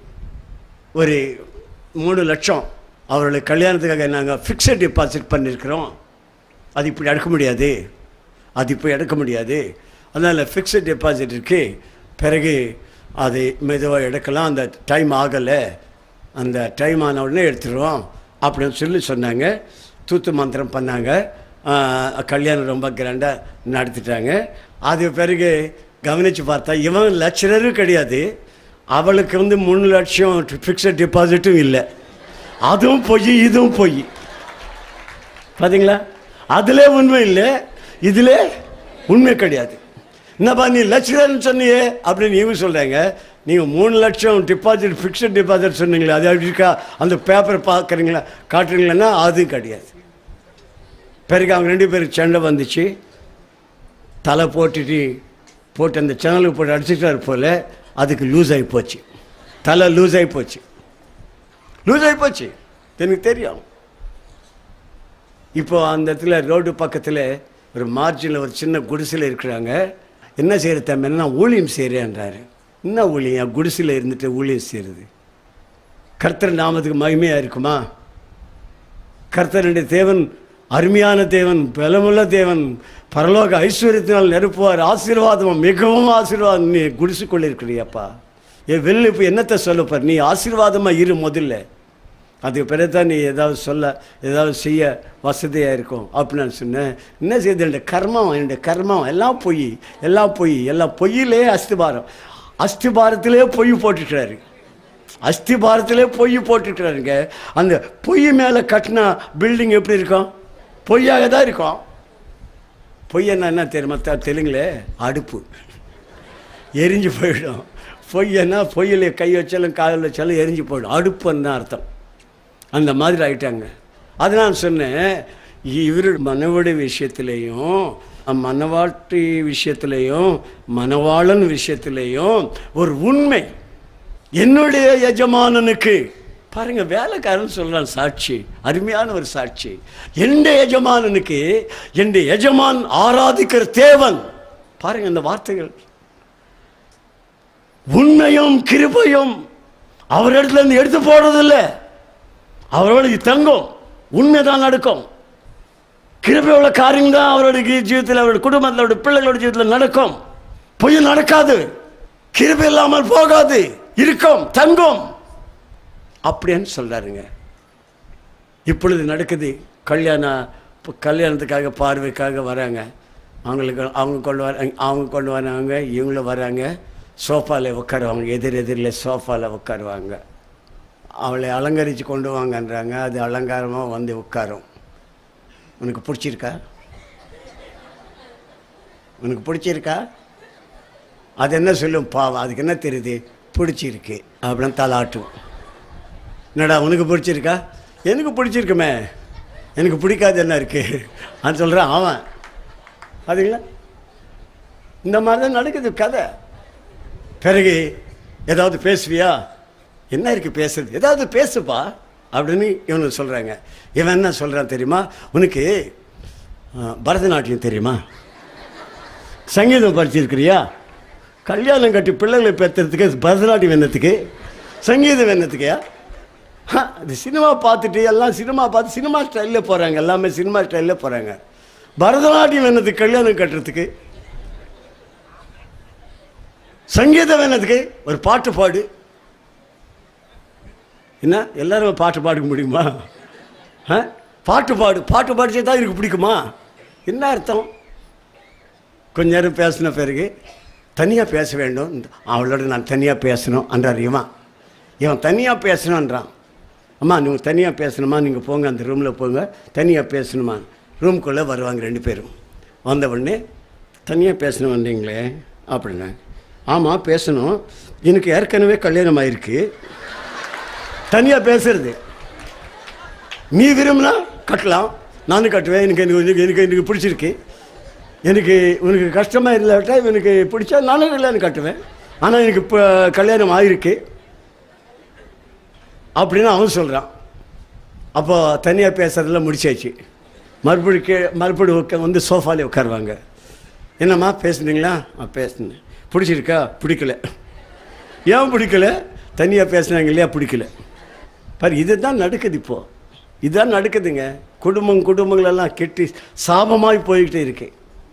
A: ஒரு மூணு லட்சம் அவர்களுடைய கல்யாணத்துக்காக நாங்கள் ஃபிக்ஸட் டெபாசிட் பண்ணியிருக்கிறோம் அது இப்படி எடுக்க முடியாது அது இப்போ எடுக்க முடியாது அதனால் ஃபிக்ஸட் டெபாசிட் இருக்கு பிறகு அது மெதுவாக எடுக்கலாம் அந்த டைம் ஆகலை அந்த டைம் ஆன உடனே எடுத்துருவோம் அப்படின்னு சொல்லி சொன்னாங்க தூத்து மந்திரம் பண்ணாங்க ஆஹ், கல்யாணம் ரொம்ப கிராண்டாக நடத்திட்டாங்க அது பிறகு கவனித்து பார்த்தா இவன் லட்சரரும் கிடையாது அவளுக்கு வந்து மூணு லட்சம் ஃபிக்ஸட் டெபாசிட்டும் இல்லை அதுவும் பொய் இதுவும் பொய் பாத்தீங்களா அதிலே உண்மை இல்லை இதிலே உண்மை கிடையாது என்னப்பா நீ லட்சம் சொன்னியே அப்படின்னு இவங்க சொல்கிறாங்க நீங்கள் மூணு லட்சம் டிபாசிட் ஃபிக்ஸட் டிபாசிட் சொன்னீங்களே அது அப்படி இருக்கா அந்த பேப்பர் பார்க்குறீங்களா காட்டுறீங்களா அதுவும் கிடையாது பிறகு அவங்க ரெண்டு பேருக்கு சண்டை வந்துச்சு தலை போட்டுட்டு போட்டு அந்த சேனலுக்கு போட்டு அடிச்சுட்டாரு போல அதுக்கு லூஸ் ஆகி போச்சு தலை லூஸ் ஆகி போச்சு லூஸ் ஆகி போச்சு எனக்கு தெரியும் இப்போ அந்த இடத்துல ரோடு பக்கத்தில் ஒரு மார்ஜினில் ஒரு சின்ன குடிசையில் இருக்கிறாங்க என்ன செய்கிற தம்பி என்ன ஊழியம் செய்கிறேன்றாரு என்ன ஊழியம் குடிசையில் இருந்துட்டு ஊழியம் செய்கிறது கர்த்தர் நாமத்துக்கு மகிமையாக இருக்குமா கர்த்தருடைய தேவன் அருமையான தேவன் பலமுள்ள தேவன் பரலோக ஐஸ்வர்யத்தினால் நிரப்புவார் ஆசீர்வாதம் மிகவும் ஆசீர்வாதம் நீ குடிசுக்குள்ள இருக்கிறியப்பா ஏ வெளில இப்போ என்னத்தை சொல்லப்பார் நீ ஆசீர்வாதமாக இரு முதல்ல அதுக்கு பிறகு தான் நீ ஏதாவது சொல்ல ஏதாவது செய்ய வசதியாக இருக்கும் அப்படின்னு நான் சொன்னேன் என்ன செய்யுது என்னுடைய கர்மம் என்னுடைய கர்மம் எல்லாம் பொய் எல்லாம் பொய் எல்லாம் பொய்யிலே அஸ்திபாரம் அஸ்திபாரத்திலே பொய் போட்டுக்கிறாரு அஸ்திபாரத்திலே பொய் போட்டுக்கிறாருங்க அந்த பொய் மேலே கட்டின பில்டிங் எப்படி இருக்கும் பொய்யாக தான் இருக்கும் பொய்யன்னா என்ன தெரியுமா த- தெலுங்குல அடுப்பு எரிஞ்சு போயிடும் பொய்யன்னா பொய்யில் கை வச்சாலும் காலில் வச்சாலும் எரிஞ்சு போயிடும் அடுப்புன்னு தான் அர்த்தம் அந்த மாதிரி ஆயிட்டாங்க அது நான் சொன்னேன் இவர் மனவடி விஷயத்திலையும் மனவாட்டி விஷயத்திலையும் மனவாளன் விஷயத்திலையும் ஒரு உண்மை என்னுடைய எஜமானனுக்கு பாருங்க வேலைக்காரன் சொல்றான் சாட்சி அருமையான ஒரு சாட்சி எந்த எஜமானனுக்கு என் எஜமான் ஆராதிக்கிற தேவன் பாருங்க அந்த வார்த்தைகள் உண்மையும் கிருபையும் அவரிடத்துல இருந்து எடுத்து போடுறதில்ல அவரோட தங்கும் உண்மைதான் நடக்கும் கிருபை உள்ள காரியம் தான் அவருடைய ஜீவிதத்தில் அவருடைய குடும்பத்தில் அவருடைய பிள்ளைகளோட ஜீவிதத்தில் நடக்கும் பொய் நடக்காது கிருபை இல்லாமல் போகாது இருக்கும் தங்கும் அப்படின்னு சொல்றாருங்க இப்பொழுது நடக்குது கல்யாணம் இப்போ கல்யாணத்துக்காக பார்வைக்காக வராங்க அவங்களுக்கு அவங்க கொண்டு வர அவங்க கொண்டு வராங்க இவங்களும் வராங்க சோஃபாவில் உட்காருவாங்க எதிர் எதிரில் சோஃபாவில் உட்காருவாங்க அவளை அலங்கரித்து கொண்டு வாங்கன்றாங்க அது அலங்காரமாக வந்து உட்காரும் உனக்கு பிடிச்சிருக்கா உனக்கு பிடிச்சிருக்கா அது என்ன சொல்லும் பாவம் அதுக்கு என்ன தெரியுது பிடிச்சிருக்கு அப்படின்னு தலாட்டும் என்னடா உனக்கு பிடிச்சிருக்கா எனக்கு பிடிச்சிருக்குமே எனக்கு பிடிக்காது என்ன இருக்கு அது சொல்கிறான் அவன் அதுங்களா இந்த மாதிரி தான் நடக்குது கதை பிறகு ஏதாவது பேசுவியா என்ன இருக்கு பேசுறது ஏதாவது பேசுப்பா அப்படின்னு இவனுக்கு சொல்கிறாங்க இவன் என்ன சொல்கிறான் தெரியுமா உனக்கு ஆ, பரதநாட்டியம் தெரியுமா சங்கீதம் படிச்சிருக்கிறியா கல்யாணம் கட்டி பிள்ளைகளை பெற்றுறதுக்கு பரதநாட்டியம் என்னத்துக்கு சங்கீதம் என்னத்துக்கையா ஹ, இது சினிமா பார்த்துட்டு எல்லாம் சினிமா பார்த்து சினிமா ஸ்டைலில் போகிறாங்க எல்லாமே சினிமா ஸ்டைலில் போகிறாங்க பரதநாட்டியம் என்னத்துக்கு கல்யாணம் கட்டுறதுக்கு சங்கீதம் என்னதுக்கு ஒரு பாட்டு பாடு என்ன எல்லாரும் பாட்டு பாட முடியுமா ஆ? பாட்டு பாடு பாட்டு பாடிச்சே தான் எனக்கு பிடிக்குமா என்ன அர்த்தம் கொஞ்ச நேரம் பேசின பிறகு தனியாக பேச வேண்டும் அவளோட நான் தனியாக பேசணும் என்றார் இவன் இவன் தனியாக பேசணுன்றான் அம்மா நீங்கள் தனியாக பேசணுமா நீங்கள் போங்க அந்த ரூமில் போங்க தனியாக பேசணுமா ரூம்குள்ளே வருவாங்க ரெண்டு பேரும் வந்த உடனே தனியாக பேசணும் வந்தீங்களே அப்படின்னா ஆமாம் பேசணும் எனக்கு ஏற்கனவே கல்யாணம் ஆயிருக்கு தனியாக பேசுறது நீ விரும்பினா கட்டலாம் நானும் கட்டுவேன் எனக்கு எனக்கு எனக்கு எனக்கு எனக்கு பிடிச்சிருக்கு எனக்கு உனக்கு கஷ்டமாக இல்லாட்டா எனக்கு பிடிச்சா நானும் கல்யாணம் கட்டுவேன் ஆனால் எனக்கு இப்போ கல்யாணம் ஆயிருக்கு அப்படின்னு அவன் சொல்கிறான் அப்போ தனியாக பேசுறதெல்லாம் முடிச்சாச்சு மறுபடி கே மறுபடி உட்கா வந்து சோஃபாலே உட்காருவாங்க என்னம்மா பேசுனீங்களா ஆ பேசுனேன் பிடிச்சிருக்கா பிடிக்கல ஏன் பிடிக்கல தனியாக பேசுனாங்க இல்லையா பிடிக்கல பாரு இதுதான் நடக்குது இப்போது இதுதான் நடக்குதுங்க குடும்பம் குடும்பங்களெல்லாம் கெட்டி சாபமாய் போய்கிட்டே இருக்கு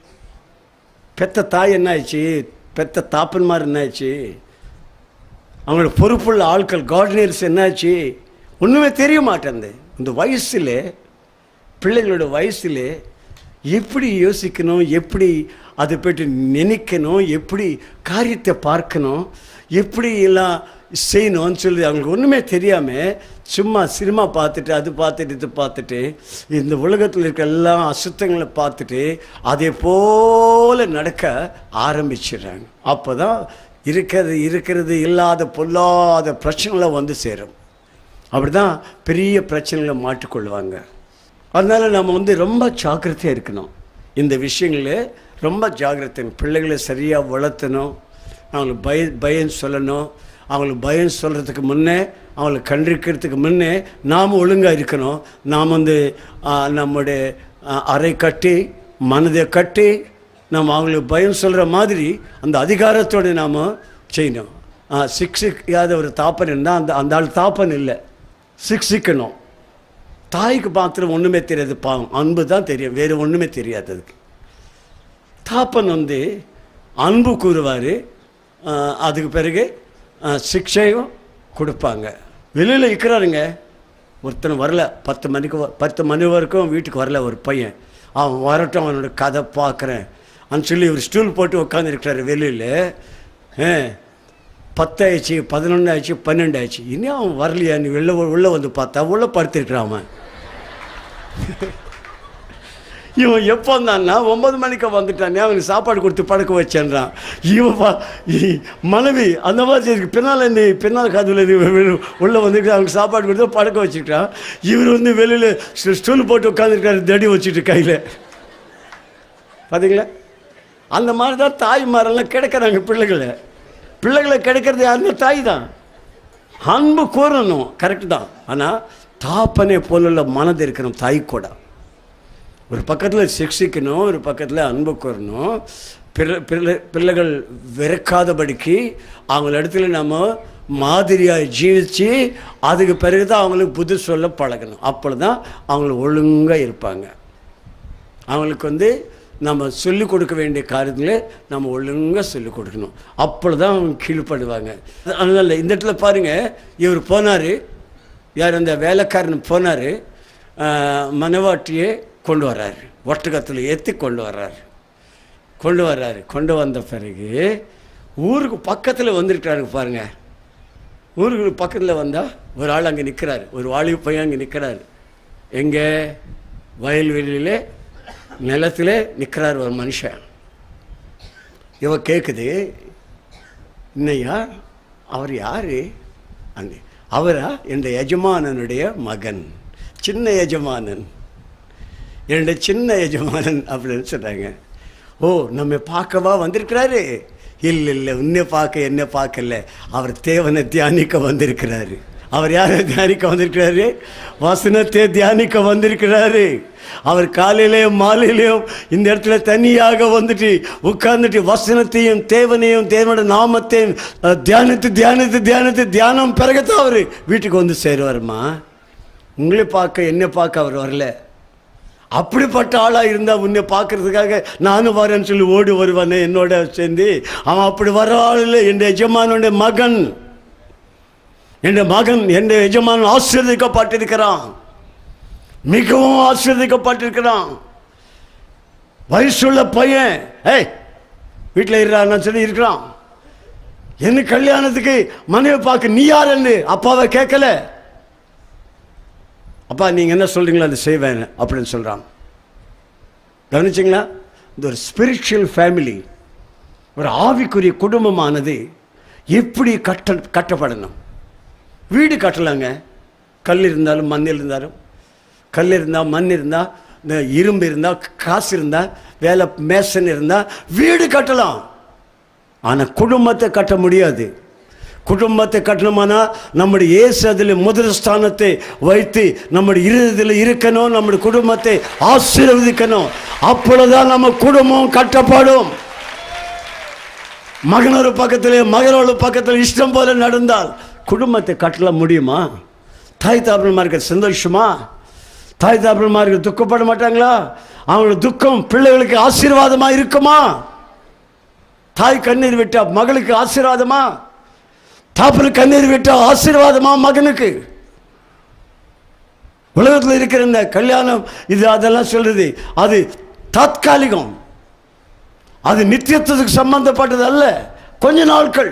A: பெத்த தாய் என்ன ஆயிடுச்சு பெத்த தாப்பன்மார் என்ன ஆயிடுச்சு அவங்களோட பொறுப்புள்ள ஆட்கள் கார்டனர்ஸ் என்னாச்சு ஒன்றுமே தெரிய மாட்டேங்குது இந்த வயசில் பிள்ளைகளோட வயசில் எப்படி யோசிக்கணும் எப்படி அதை பற்றி நினைக்கணும் எப்படி காரியத்தை பார்க்கணும் எப்படி எல்லாம் செய்யணும்னு சொல்லி அவங்களுக்கு ஒன்றுமே தெரியாமல் சும்மா சினிமா பார்த்துட்டு அது பார்த்துட்டு இது பார்த்துட்டு இந்த உலகத்தில் இருக்க எல்லா அசுத்தங்களை பார்த்துட்டு அதே போல் நடக்க ஆரம்பிச்சிடுறாங்க அப்போ தான் இருக்கிறது இருக்கிறது இல்லாத பொல்லாத பிரச்சனைகளை வந்து சேரும் அப்படி தான் பெரிய பிரச்சனைகளை மாட்டிக்கொள்வாங்க அதனால் நம்ம வந்து ரொம்ப ஜாக்கிரதையாக இருக்கணும் இந்த விஷயங்களில் ரொம்ப ஜாக்கிரதை பிள்ளைகளை சரியாக வளர்த்தணும் அவங்களுக்கு பய பயம் சொல்லணும் அவங்களுக்கு பயம் சொல்கிறதுக்கு முன்னே அவங்களை கண்டிருக்கிறதுக்கு முன்னே நாம் ஒழுங்காக இருக்கணும் நாம் வந்து ஆ, நம்முடைய ஆ, அறை கட்டி மனதை கட்டி நம்ம அவங்களுக்கு பயம் சொல்கிற மாதிரி அந்த அதிகாரத்தோடு நாம் செய்யணும் சிக்ஷிக்காத ஒரு தாப்பன் இருந்தால் அந்த அந்த ஆள் தாப்பன் இல்லை சிக்ஷிக்கணும் தாய்க்கு மாத்திரம் ஒன்றுமே தெரியாது பாவம் அன்பு தான் தெரியும் வேறு ஒன்றுமே தெரியாது அதுக்கு தாப்பன் வந்து அன்பு கூறுவார் அதுக்கு பிறகு ஆ, சிக்ஷையும் கொடுப்பாங்க வெளியில் இருக்கிறாருங்க ஒருத்தன் வரல பத்து மணிக்கு வ- பத்து மணி வரைக்கும் வீட்டுக்கு வரல ஒரு பையன் அவன் வரட்டும் அவனோட கதை பார்க்குறேன் அப்படின்னு சொல்லி ஒரு ஸ்டூல் போட்டு உட்காந்துருக்கிறாரு வெளியில் ஆ பத்து ஆயிடுச்சு பதினொன்று ஆயிடுச்சு பன்னெண்டு ஆயிடுச்சு இன்னும் அவன் வரலையா நீ வெளில உள்ளே வந்து பார்த்தா உள்ளே படுத்துருக்கிறான் அவன் இவன் எப்போ வந்தான்னா ஒன்பது மணிக்கு வந்துட்டானே அவனுக்கு சாப்பாடு கொடுத்து படுக்க வச்சேன்றான் இவன் பா- இ- மனைவி அந்த மாதிரி இருக்கு பின்னால் இந்த பின்னால் காதுல உள்ளே வந்துட்டு அவனுக்கு சாப்பாடு கொடுத்து படுக்க வச்சுக்கிட்டான் இவர் வந்து வெளியில் ஸ்டூல் போட்டு உட்காந்துருக்காரு தடி வச்சுட்டு கையில் பார்த்தீங்களா அந்த மாதிரி தான் தாய்மாரெல்லாம் கிடைக்கிறாங்க பிள்ளைகளை பிள்ளைகளை கிடைக்கிறது யாருன்னா தாய் தான் அன்பு கூறணும் கரெக்டு தான் ஆனால் தாப்பனே போலுள்ள மனது இருக்கணும் தாய் கூட ஒரு பக்கத்தில் சிக்ஷிக்கணும் ஒரு பக்கத்தில் அன்பு கூறணும் பிள்ளை பிள்ளை பிள்ளைகள் வெறுக்காதபடிக்கு அவங்கள இடத்துல நம்ம மாதிரியாக ஜீவிச்சு அதுக்கு பிறகு தான் அவங்களுக்கு புது சொல்ல பழகணும் அப்போ தான் அவங்க ஒழுங்காக இருப்பாங்க அவங்களுக்கு வந்து நம்ம சொல்லிக் கொடுக்க வேண்டிய காரியங்களை நம்ம ஒழுங்காக சொல்லிக் கொடுக்கணும் அப்பொழுது தான் அவங்க கீழ்ப்படுவாங்க அதனால் இந்த இடத்துல பாருங்கள் இவர் போனார் யார் அந்த வேலைக்காரன் போனார் மனவாட்டியே கொண்டு வர்றாரு ஒட்டகத்தில் ஏற்றி கொண்டு வர்றாரு கொண்டு வர்றாரு கொண்டு வந்த பிறகு ஊருக்கு பக்கத்தில் வந்துருக்காரு பாருங்க ஊருக்கு பக்கத்தில் வந்தால் ஒரு ஆள் அங்கே நிற்கிறாரு ஒரு வாலிப பையன் அங்கே நிற்கிறாரு எங்கே வயல்வெளியிலே நிலத்துல நிற்கிறார் ஒரு மனுஷன் இவ கேட்குது இன்னையா அவர் யாரு அந்த அவரா என்ற எஜமானனுடைய மகன் சின்ன எஜமானன் என்னுடைய சின்ன எஜமானன் அப்படின்னு சொல்கிறாங்க ஓ நம்ம பார்க்கவா வந்திருக்கிறாரு இல்லை இல்லை உன்னை பார்க்க என்ன பார்க்கல அவர் தேவனை தியானிக்க வந்திருக்கிறாரு அவர் யாரை தியானிக்க வந்திருக்கிறாரு வசனத்தை தியானிக்க வந்திருக்கிறாரு அவர் காலையிலையும் மாலையிலையும் இந்த இடத்துல தனியாக வந்துட்டு உட்கார்ந்துட்டு வசனத்தையும் தேவனையும் தேவனோட நாமத்தையும் அஹ், தியானித்து தியானித்து தியானித்து தியானம் பிறகுதான் அவர் வீட்டுக்கு வந்து சேருவாருமா உங்களை பார்க்க என்ன பார்க்க அவர் வரல அப்படிப்பட்ட ஆளா இருந்தா உன்னை பார்க்கறதுக்காக நானும் வரேன்னு சொல்லி ஓடி வருவானே என்னோட சேர்ந்து அவன் அப்படி வர ஆள் இல்லை என் எஜமானுடைய மகன் என் மகன் என் எஜமானன் ஆசீர்வதிக்கப்பட்டிருக்கிறான் மிகவும் ஆசீர்வதிக்கப்பட்டிருக்கிறான் வயசுள்ள பையன் ஏய் வீட்டில் இருக்கிறான்னு சொல்லி இருக்கிறான் என்ன கல்யாணத்துக்கு மனைவி பார்க்க நீ யாருன்னு அப்பாவை கேட்கல அப்பா நீங்கள் என்ன சொல்கிறீங்களோ அதை செய்வேன் அப்படின்னு சொல்கிறான் கவனிச்சிங்களா இந்த ஒரு ஸ்பிரிச்சுவல் ஃபேமிலி ஒரு ஆவிக்குரிய குடும்பமானது எப்படி கட்ட கட்டப்படணும் வீடு கட்டலாங்க கல் இருந்தாலும் மண் இருந்தாலும் கல் இருந்தால் மண் இருந்தால் இந்த இரும்பு இருந்தால் காசு இருந்தால் வேலை மேசன் இருந்தால் வீடு கட்டலாம் ஆனால் குடும்பத்தை கட்ட முடியாது குடும்பத்தை கட்டணுமானா நம்முடைய இயேசு அதில் முதல் ஸ்தானத்தை வைத்து நம்முடைய இருதயத்தில் இருக்கணும் நம்முடைய குடும்பத்தை ஆசீர்வதிக்கணும் அப்பொழுதுதான் நம்ம குடும்பம் கட்டப்படும் மகன் ஒரு பக்கத்தில் மகன் ஒரு பக்கத்தில் இஷ்டம் போல நடந்தால் குடும்பத்தை கட்டல முடியுமா தாய் தாப்பனமா இருக்க சந்தோஷமா தாய் தாப்பனமா இருக்க துக்கப்பட மாட்டாங்களா அவங்களோட துக்கம் பிள்ளைகளுக்கு ஆசீர்வாதமா இருக்குமா தாய் கண்ணீர் விட்டா மகளுக்கு ஆசீர்வாதமா தாப்பனு கண்ணீர் விட்டா ஆசீர்வாதமா மகனுக்கு உலகத்தில் இருக்கிற இந்த கல்யாணம் இது அதெல்லாம் சொல்றது அது தாத்காலிகம் அது நித்தியத்துக்கு சம்பந்தப்பட்டது அல்ல கொஞ்ச நாட்கள்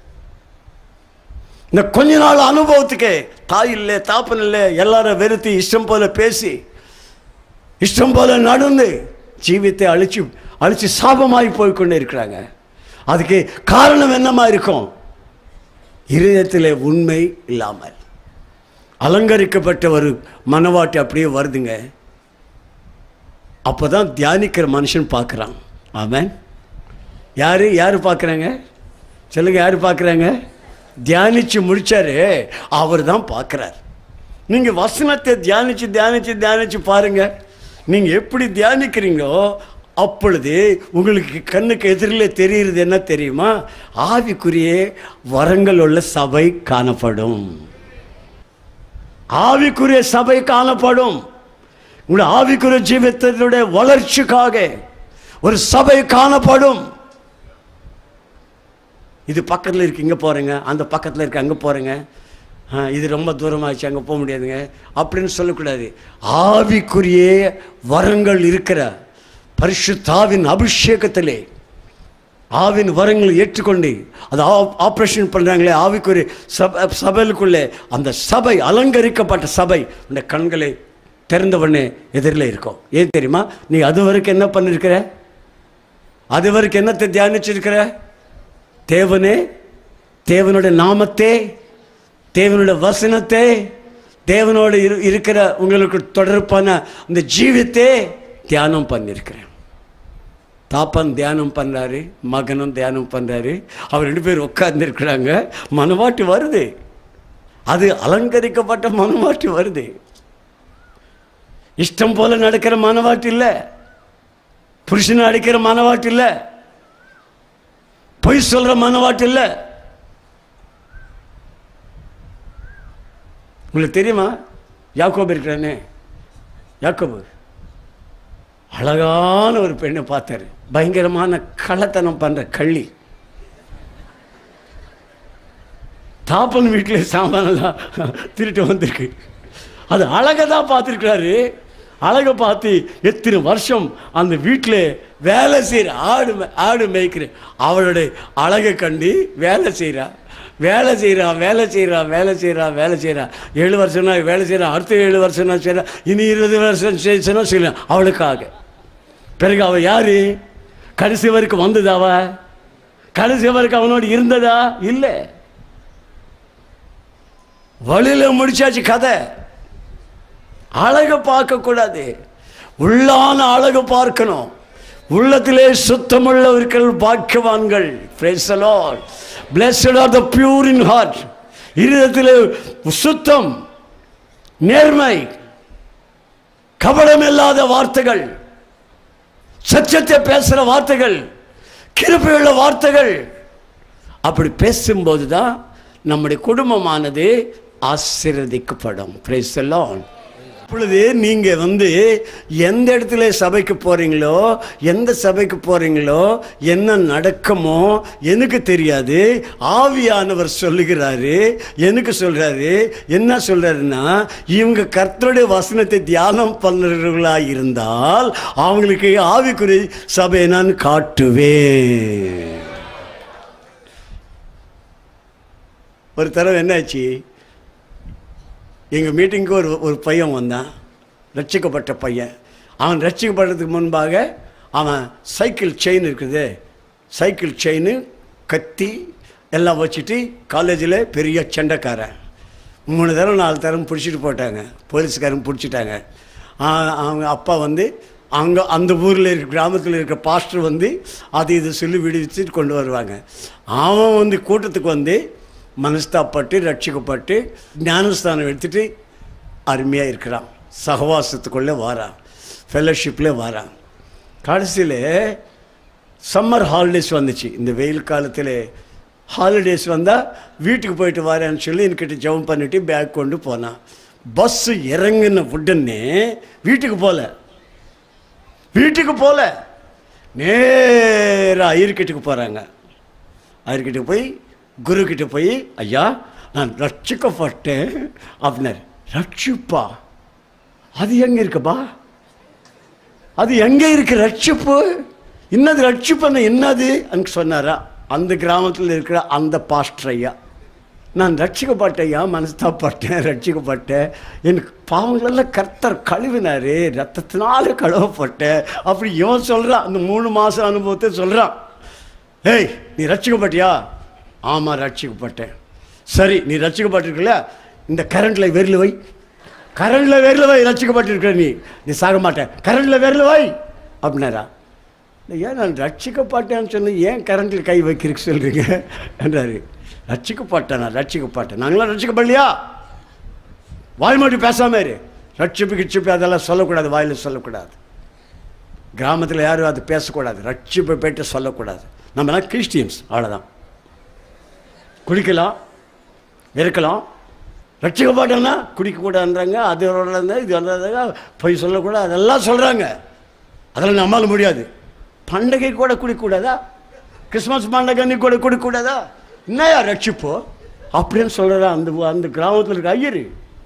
A: இந்த கொஞ்ச நாள் அனுபவத்துக்கே தாய் இல்லை தாப்பன் இல்லை எல்லாரும் வெறுத்து இஷ்டம் போல பேசி இஷ்டம் போல நடந்து ஜீவித்தை அழிச்சு அழிச்சு சாபமாகி போய் கொண்டு இருக்கிறாங்க அதுக்கு காரணம் என்னமா இருக்கும் இருதயத்தில் உண்மை இல்லாமல் அலங்கரிக்கப்பட்ட ஒரு மனவாட்டி அப்படியே வருதுங்க அப்பதான் தியானிக்கிற மனுஷன் பார்க்குறான் ஆமென் யாரு யாரு பார்க்குறாங்க சொல்லுங்க யாரு பார்க்குறாங்க தியானிச்சு முடிச்சாரு அவர் தான் பார்க்குறார் நீங்க வசனத்தை தியானிச்சு தியானிச்சு தியானிச்சு பாருங்க நீங்க எப்படி தியானிக்கிறீங்களோ அப்பொழுது உங்களுக்கு கண்ணுக்கு எதிரில் தெரிகிறது என்ன தெரியுமா ஆவிக்குரிய வரங்கள் உள்ள சபை காணப்படும் ஆவிக்குரிய சபை காணப்படும் உங்களுடைய ஆவிக்குரிய ஜீவித்தனுடைய வளர்ச்சிக்காக ஒரு சபை காணப்படும் இது பக்கத்தில் இருக்கு இங்கே போகிறேங்க அந்த பக்கத்தில் இருக்கு அங்கே போகிறேங்க இது ரொம்ப தூரமாச்சு அங்கே போக முடியாதுங்க அப்படின்னு சொல்லக்கூடாது ஆவிக்குரிய வரங்கள் இருக்கிற பரிசுத்தாவின் அபிஷேகத்திலே ஆவின் வரங்களை ஏற்றுக்கொண்டு அது ஆப்ரேஷன் பண்ணுறாங்களே ஆவிக்குரிய சப சபைக்குள்ளே அந்த சபை அலங்கரிக்கப்பட்ட சபை இந்த கண்களை திறந்தவொடனே எதிரில் இருக்கும் ஏன் தெரியுமா நீ அது வரைக்கும் என்ன பண்ணிருக்கிற அது வரைக்கும் என்னத்தை தியானிச்சிருக்கிற தேவனே தேவனுடைய நாமத்தை தேவனுடைய வசனத்தை தேவனோடு இரு இருக்கிற உங்களுக்கு தொடர்பான அந்த ஜீவித்தை தியானம் பண்ணியிருக்கிறேன் தாப்பன் தியானம் பண்ணுறாரு மகனும் தியானம் பண்ணுறாரு அவர் ரெண்டு பேர் உட்கார்ந்துருக்குறாங்க மனவாட்டி வருது அது அலங்கரிக்கப்பட்ட மனவாட்டி வருது இஷ்டம் போல நடக்கிற மனவாட்டி இல்லை புருஷனை அடிக்கிற மனவாட்டி இல்லை பொய் சொல்ற மனவாட்டு இல்லை உங்களுக்கு தெரியுமா யாக்கோபு இருக்கிறானே யாக்கோபு அழகான ஒரு பெண்ணை பார்த்தாரு பயங்கரமான கள்ளத்தனம் பண்ற கள்ளி தாப்பன் வீட்டில் சாமானெல்லாம் திருட்டு வந்திருக்கு அது அழகை தான் பார்த்துருக்கிறாரு அழகை பார்த்து எத்தனை வருஷம் அந்த வீட்டில் வேலை செய்கிற ஆடு மே- ஆடு மேய்க்கிற அவளுடைய அழகை கண்டு வேலை செய்கிறா வேலை செய்கிறான் வேலை செய்கிறான் வேலை செய்கிறான் வேலை செய்கிறான் ஏழு வருஷம்னா வேலை செய்கிறான் அடுத்த ஏழு வருஷம்னா செய்கிறான் இனி இருபது வருஷம் செய்யணும் செய்யலாம் அவளுக்காக பிறகு அவள் யாரு கடைசி வரைக்கும் வந்ததா அவ கடைசி வரைக்கும் அவனோடு இருந்ததா இல்லை வழியில முடிச்சாச்சு கதை அழகை பார்க்கக்கூடாது உள்ளான அழகு பார்க்கணும் உள்ளத்திலே சுத்தமுள்ளவர்கள் பாக்கியவான்கள் praise the lord blessed are the pure in heart இருதயத்திலே சுத்தம் நேர்மை கபடம் இல்லாத வார்த்தைகள் சத்தியத்தை பேசுகிற வார்த்தைகள் கிருப்பையுள்ள வார்த்தைகள் அப்படி பேசும்போது தான் நம்முடைய குடும்பமானது ஆசீர்வதிக்கப்படும் பிரைஸ் எல்லாம் இப்பொழுது நீங்க வந்து எந்த இடத்துல சபைக்கு போறீங்களோ எந்த சபைக்கு போறீங்களோ என்ன நடக்குமோ எனக்கு தெரியாது ஆவியானவர் சொல்லுகிறாரு எனக்கு சொல்றாரு என்ன சொல்றாருன்னா இவங்க கர்த்தருடைய வசனத்தை தியானம் பண்ணுறவர்களா இருந்தால் அவங்களுக்கு ஆவிக்குறி சபையை நான் காட்டுவேன் ஒரு தடவை என்னாச்சு எங்கள் மீட்டிங்க்கு ஒரு ஒரு பையன் வந்தான் ரட்சிக்கப்பட்ட பையன் அவன் ரட்சிக்கப்படுறதுக்கு முன்பாக அவன் சைக்கிள் செயின் இருக்குது சைக்கிள் செயின் கத்தி எல்லாம் வச்சுட்டு காலேஜில் பெரிய சண்டைக்காரன் மூணு தரம் நாலு தரம் பிடிச்சிட்டு போட்டாங்க போலீஸ்காரங்க பிடிச்சிட்டாங்க ஆ- அவங்க அப்பா வந்து அங்கே அந்த ஊரில் இருக்க கிராமத்தில் இருக்க பாஸ்டர் வந்து அது இது சொல்லி விடுவிச்சுட்டு கொண்டு வருவாங்க அவன் வந்து கூட்டத்துக்கு வந்து மனஸ்தாப்பட்டு ரட்சிக்கப்பட்டு ஞானஸ்தானம் எடுத்துட்டு அருமையாக இருக்கிறான் சகவாசத்துக்குள்ளே வாரான் ஃபெல்லோஷிப்பில் வாரான் கடைசியில் சம்மர் ஹாலிடேஸ் வந்துச்சு இந்த வெயில் காலத்தில் ஹாலிடேஸ் வந்தால் வீட்டுக்கு போயிட்டு வரேன்னு சொல்லி என்கிட்ட ஜெபம் பண்ணிட்டு பேக் கொண்டு போனான் பஸ்ஸு இறங்கின உடனே வீட்டுக்கு போகல வீட்டுக்கு போகல நேராக ஐயர்கிட்டக்கு போகிறாங்க ஐயர்கிட்ட போய் குரு கிட்ட போய் ஐயா நான் ரட்சிக்கப்பட்டேன் அப்படின்னாரு ரட்சிப்பா அது எங்கே இருக்குப்பா அது எங்கே இருக்கு ரட்சிப்பு என்னது ரட்சிப்புன்னு என்னது அன்னு சொன்னாரா அந்த கிராமத்தில் இருக்கிற அந்த பாஸ்டர் ஐயா நான் ரட்சிக்கப்பட்டேன் ஐயா மனஸ்தாப்பட்டேன் ரட்சிக்கப்பட்டேன் எனக்கு பாவங்களெல்லாம் கர்த்தர் கழுவினாரு ரத்தத்தினால கழுவப்பட்டேன் அப்படி இவன் சொல்கிறான் அந்த மூணு மாதம் அனுபவத்தை சொல்கிறான் ஏய் நீ ரட்சிக்கப்பட்டியா ஆமாம் ரட்சிக்கப்பட்டேன் சரி நீ ரட்சிக்கப்பட்டிருக்கல இந்த கரண்டில் வெறில் வை கரண்டில் வெறில் வை ரட்சிக்கப்பட்டிருக்கிற நீ நீ சாக மாட்டேன் கரண்டில் வெறில் வை அப்படின்னாரா ஏன் நான் ரட்சிக்கப்பட்டேன்னு சொன்ன ஏன் கரண்டில் கை வைக்கிறதுக்கு சொல்கிறீங்க என்றாரு ரட்சிக்கப்பட்டேன் நான் ரட்சிக்கப்பட்டேன் நாங்களாம் ரட்சிக்கப்படலையா வாய் மட்டும் பேசாம இரு ரட்சிப்பு கிட்சிப்பு அதெல்லாம் சொல்லக்கூடாது வாயில் சொல்லக்கூடாது கிராமத்தில் யாரும் அது பேசக்கூடாது ரட்சிப்பை போயிட்டு சொல்லக்கூடாது நம்மலாம் கிறிஸ்டியன்ஸ் அவ்வளோதான் குடிக்கலாம் இருக்கலாம் ரட்சிக்கப்பட்டோம்னா குடிக்கக்கூடாதுன்றாங்க அது வர்றதுங்க, இது வர்றதுங்க பொய் சொல்லக்கூடாது அதெல்லாம் சொல்கிறாங்க அதெல்லாம் நம்மால முடியாது பண்டிகை கூட குடிக்கக்கூடாதா கிறிஸ்மஸ் பண்டிகை அன்னைக்கு கூட குடிக்கக்கூடாதா என்னையா ரட்சிப்போ அப்படின்னு சொல்கிறா அந்த அந்த கிராமத்தில் இருக்க ஐயரு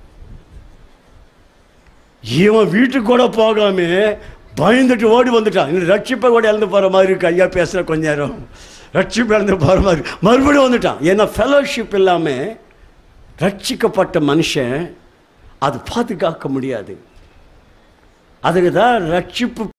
A: இவன் வீட்டுக்கு கூட போகாம பயந்துட்டு ஓடி வந்துட்டான் இன்னும் ரட்சிப்பை கூட இழந்து போகிற மாதிரி இருக்கு ஐயா பேசுகிற கொஞ்ச நேரம் ரட்சிப்பு இழந்து போகிற மாதிரி மறுபடியும் வந்துட்டான் ஏன்னா ஃபெலோஷிப் இல்லாமல் ரட்சிக்கப்பட்ட மனுஷன் அது பாதுகாக்க முடியாது அதுக்கு தான் ரட்சிப்பு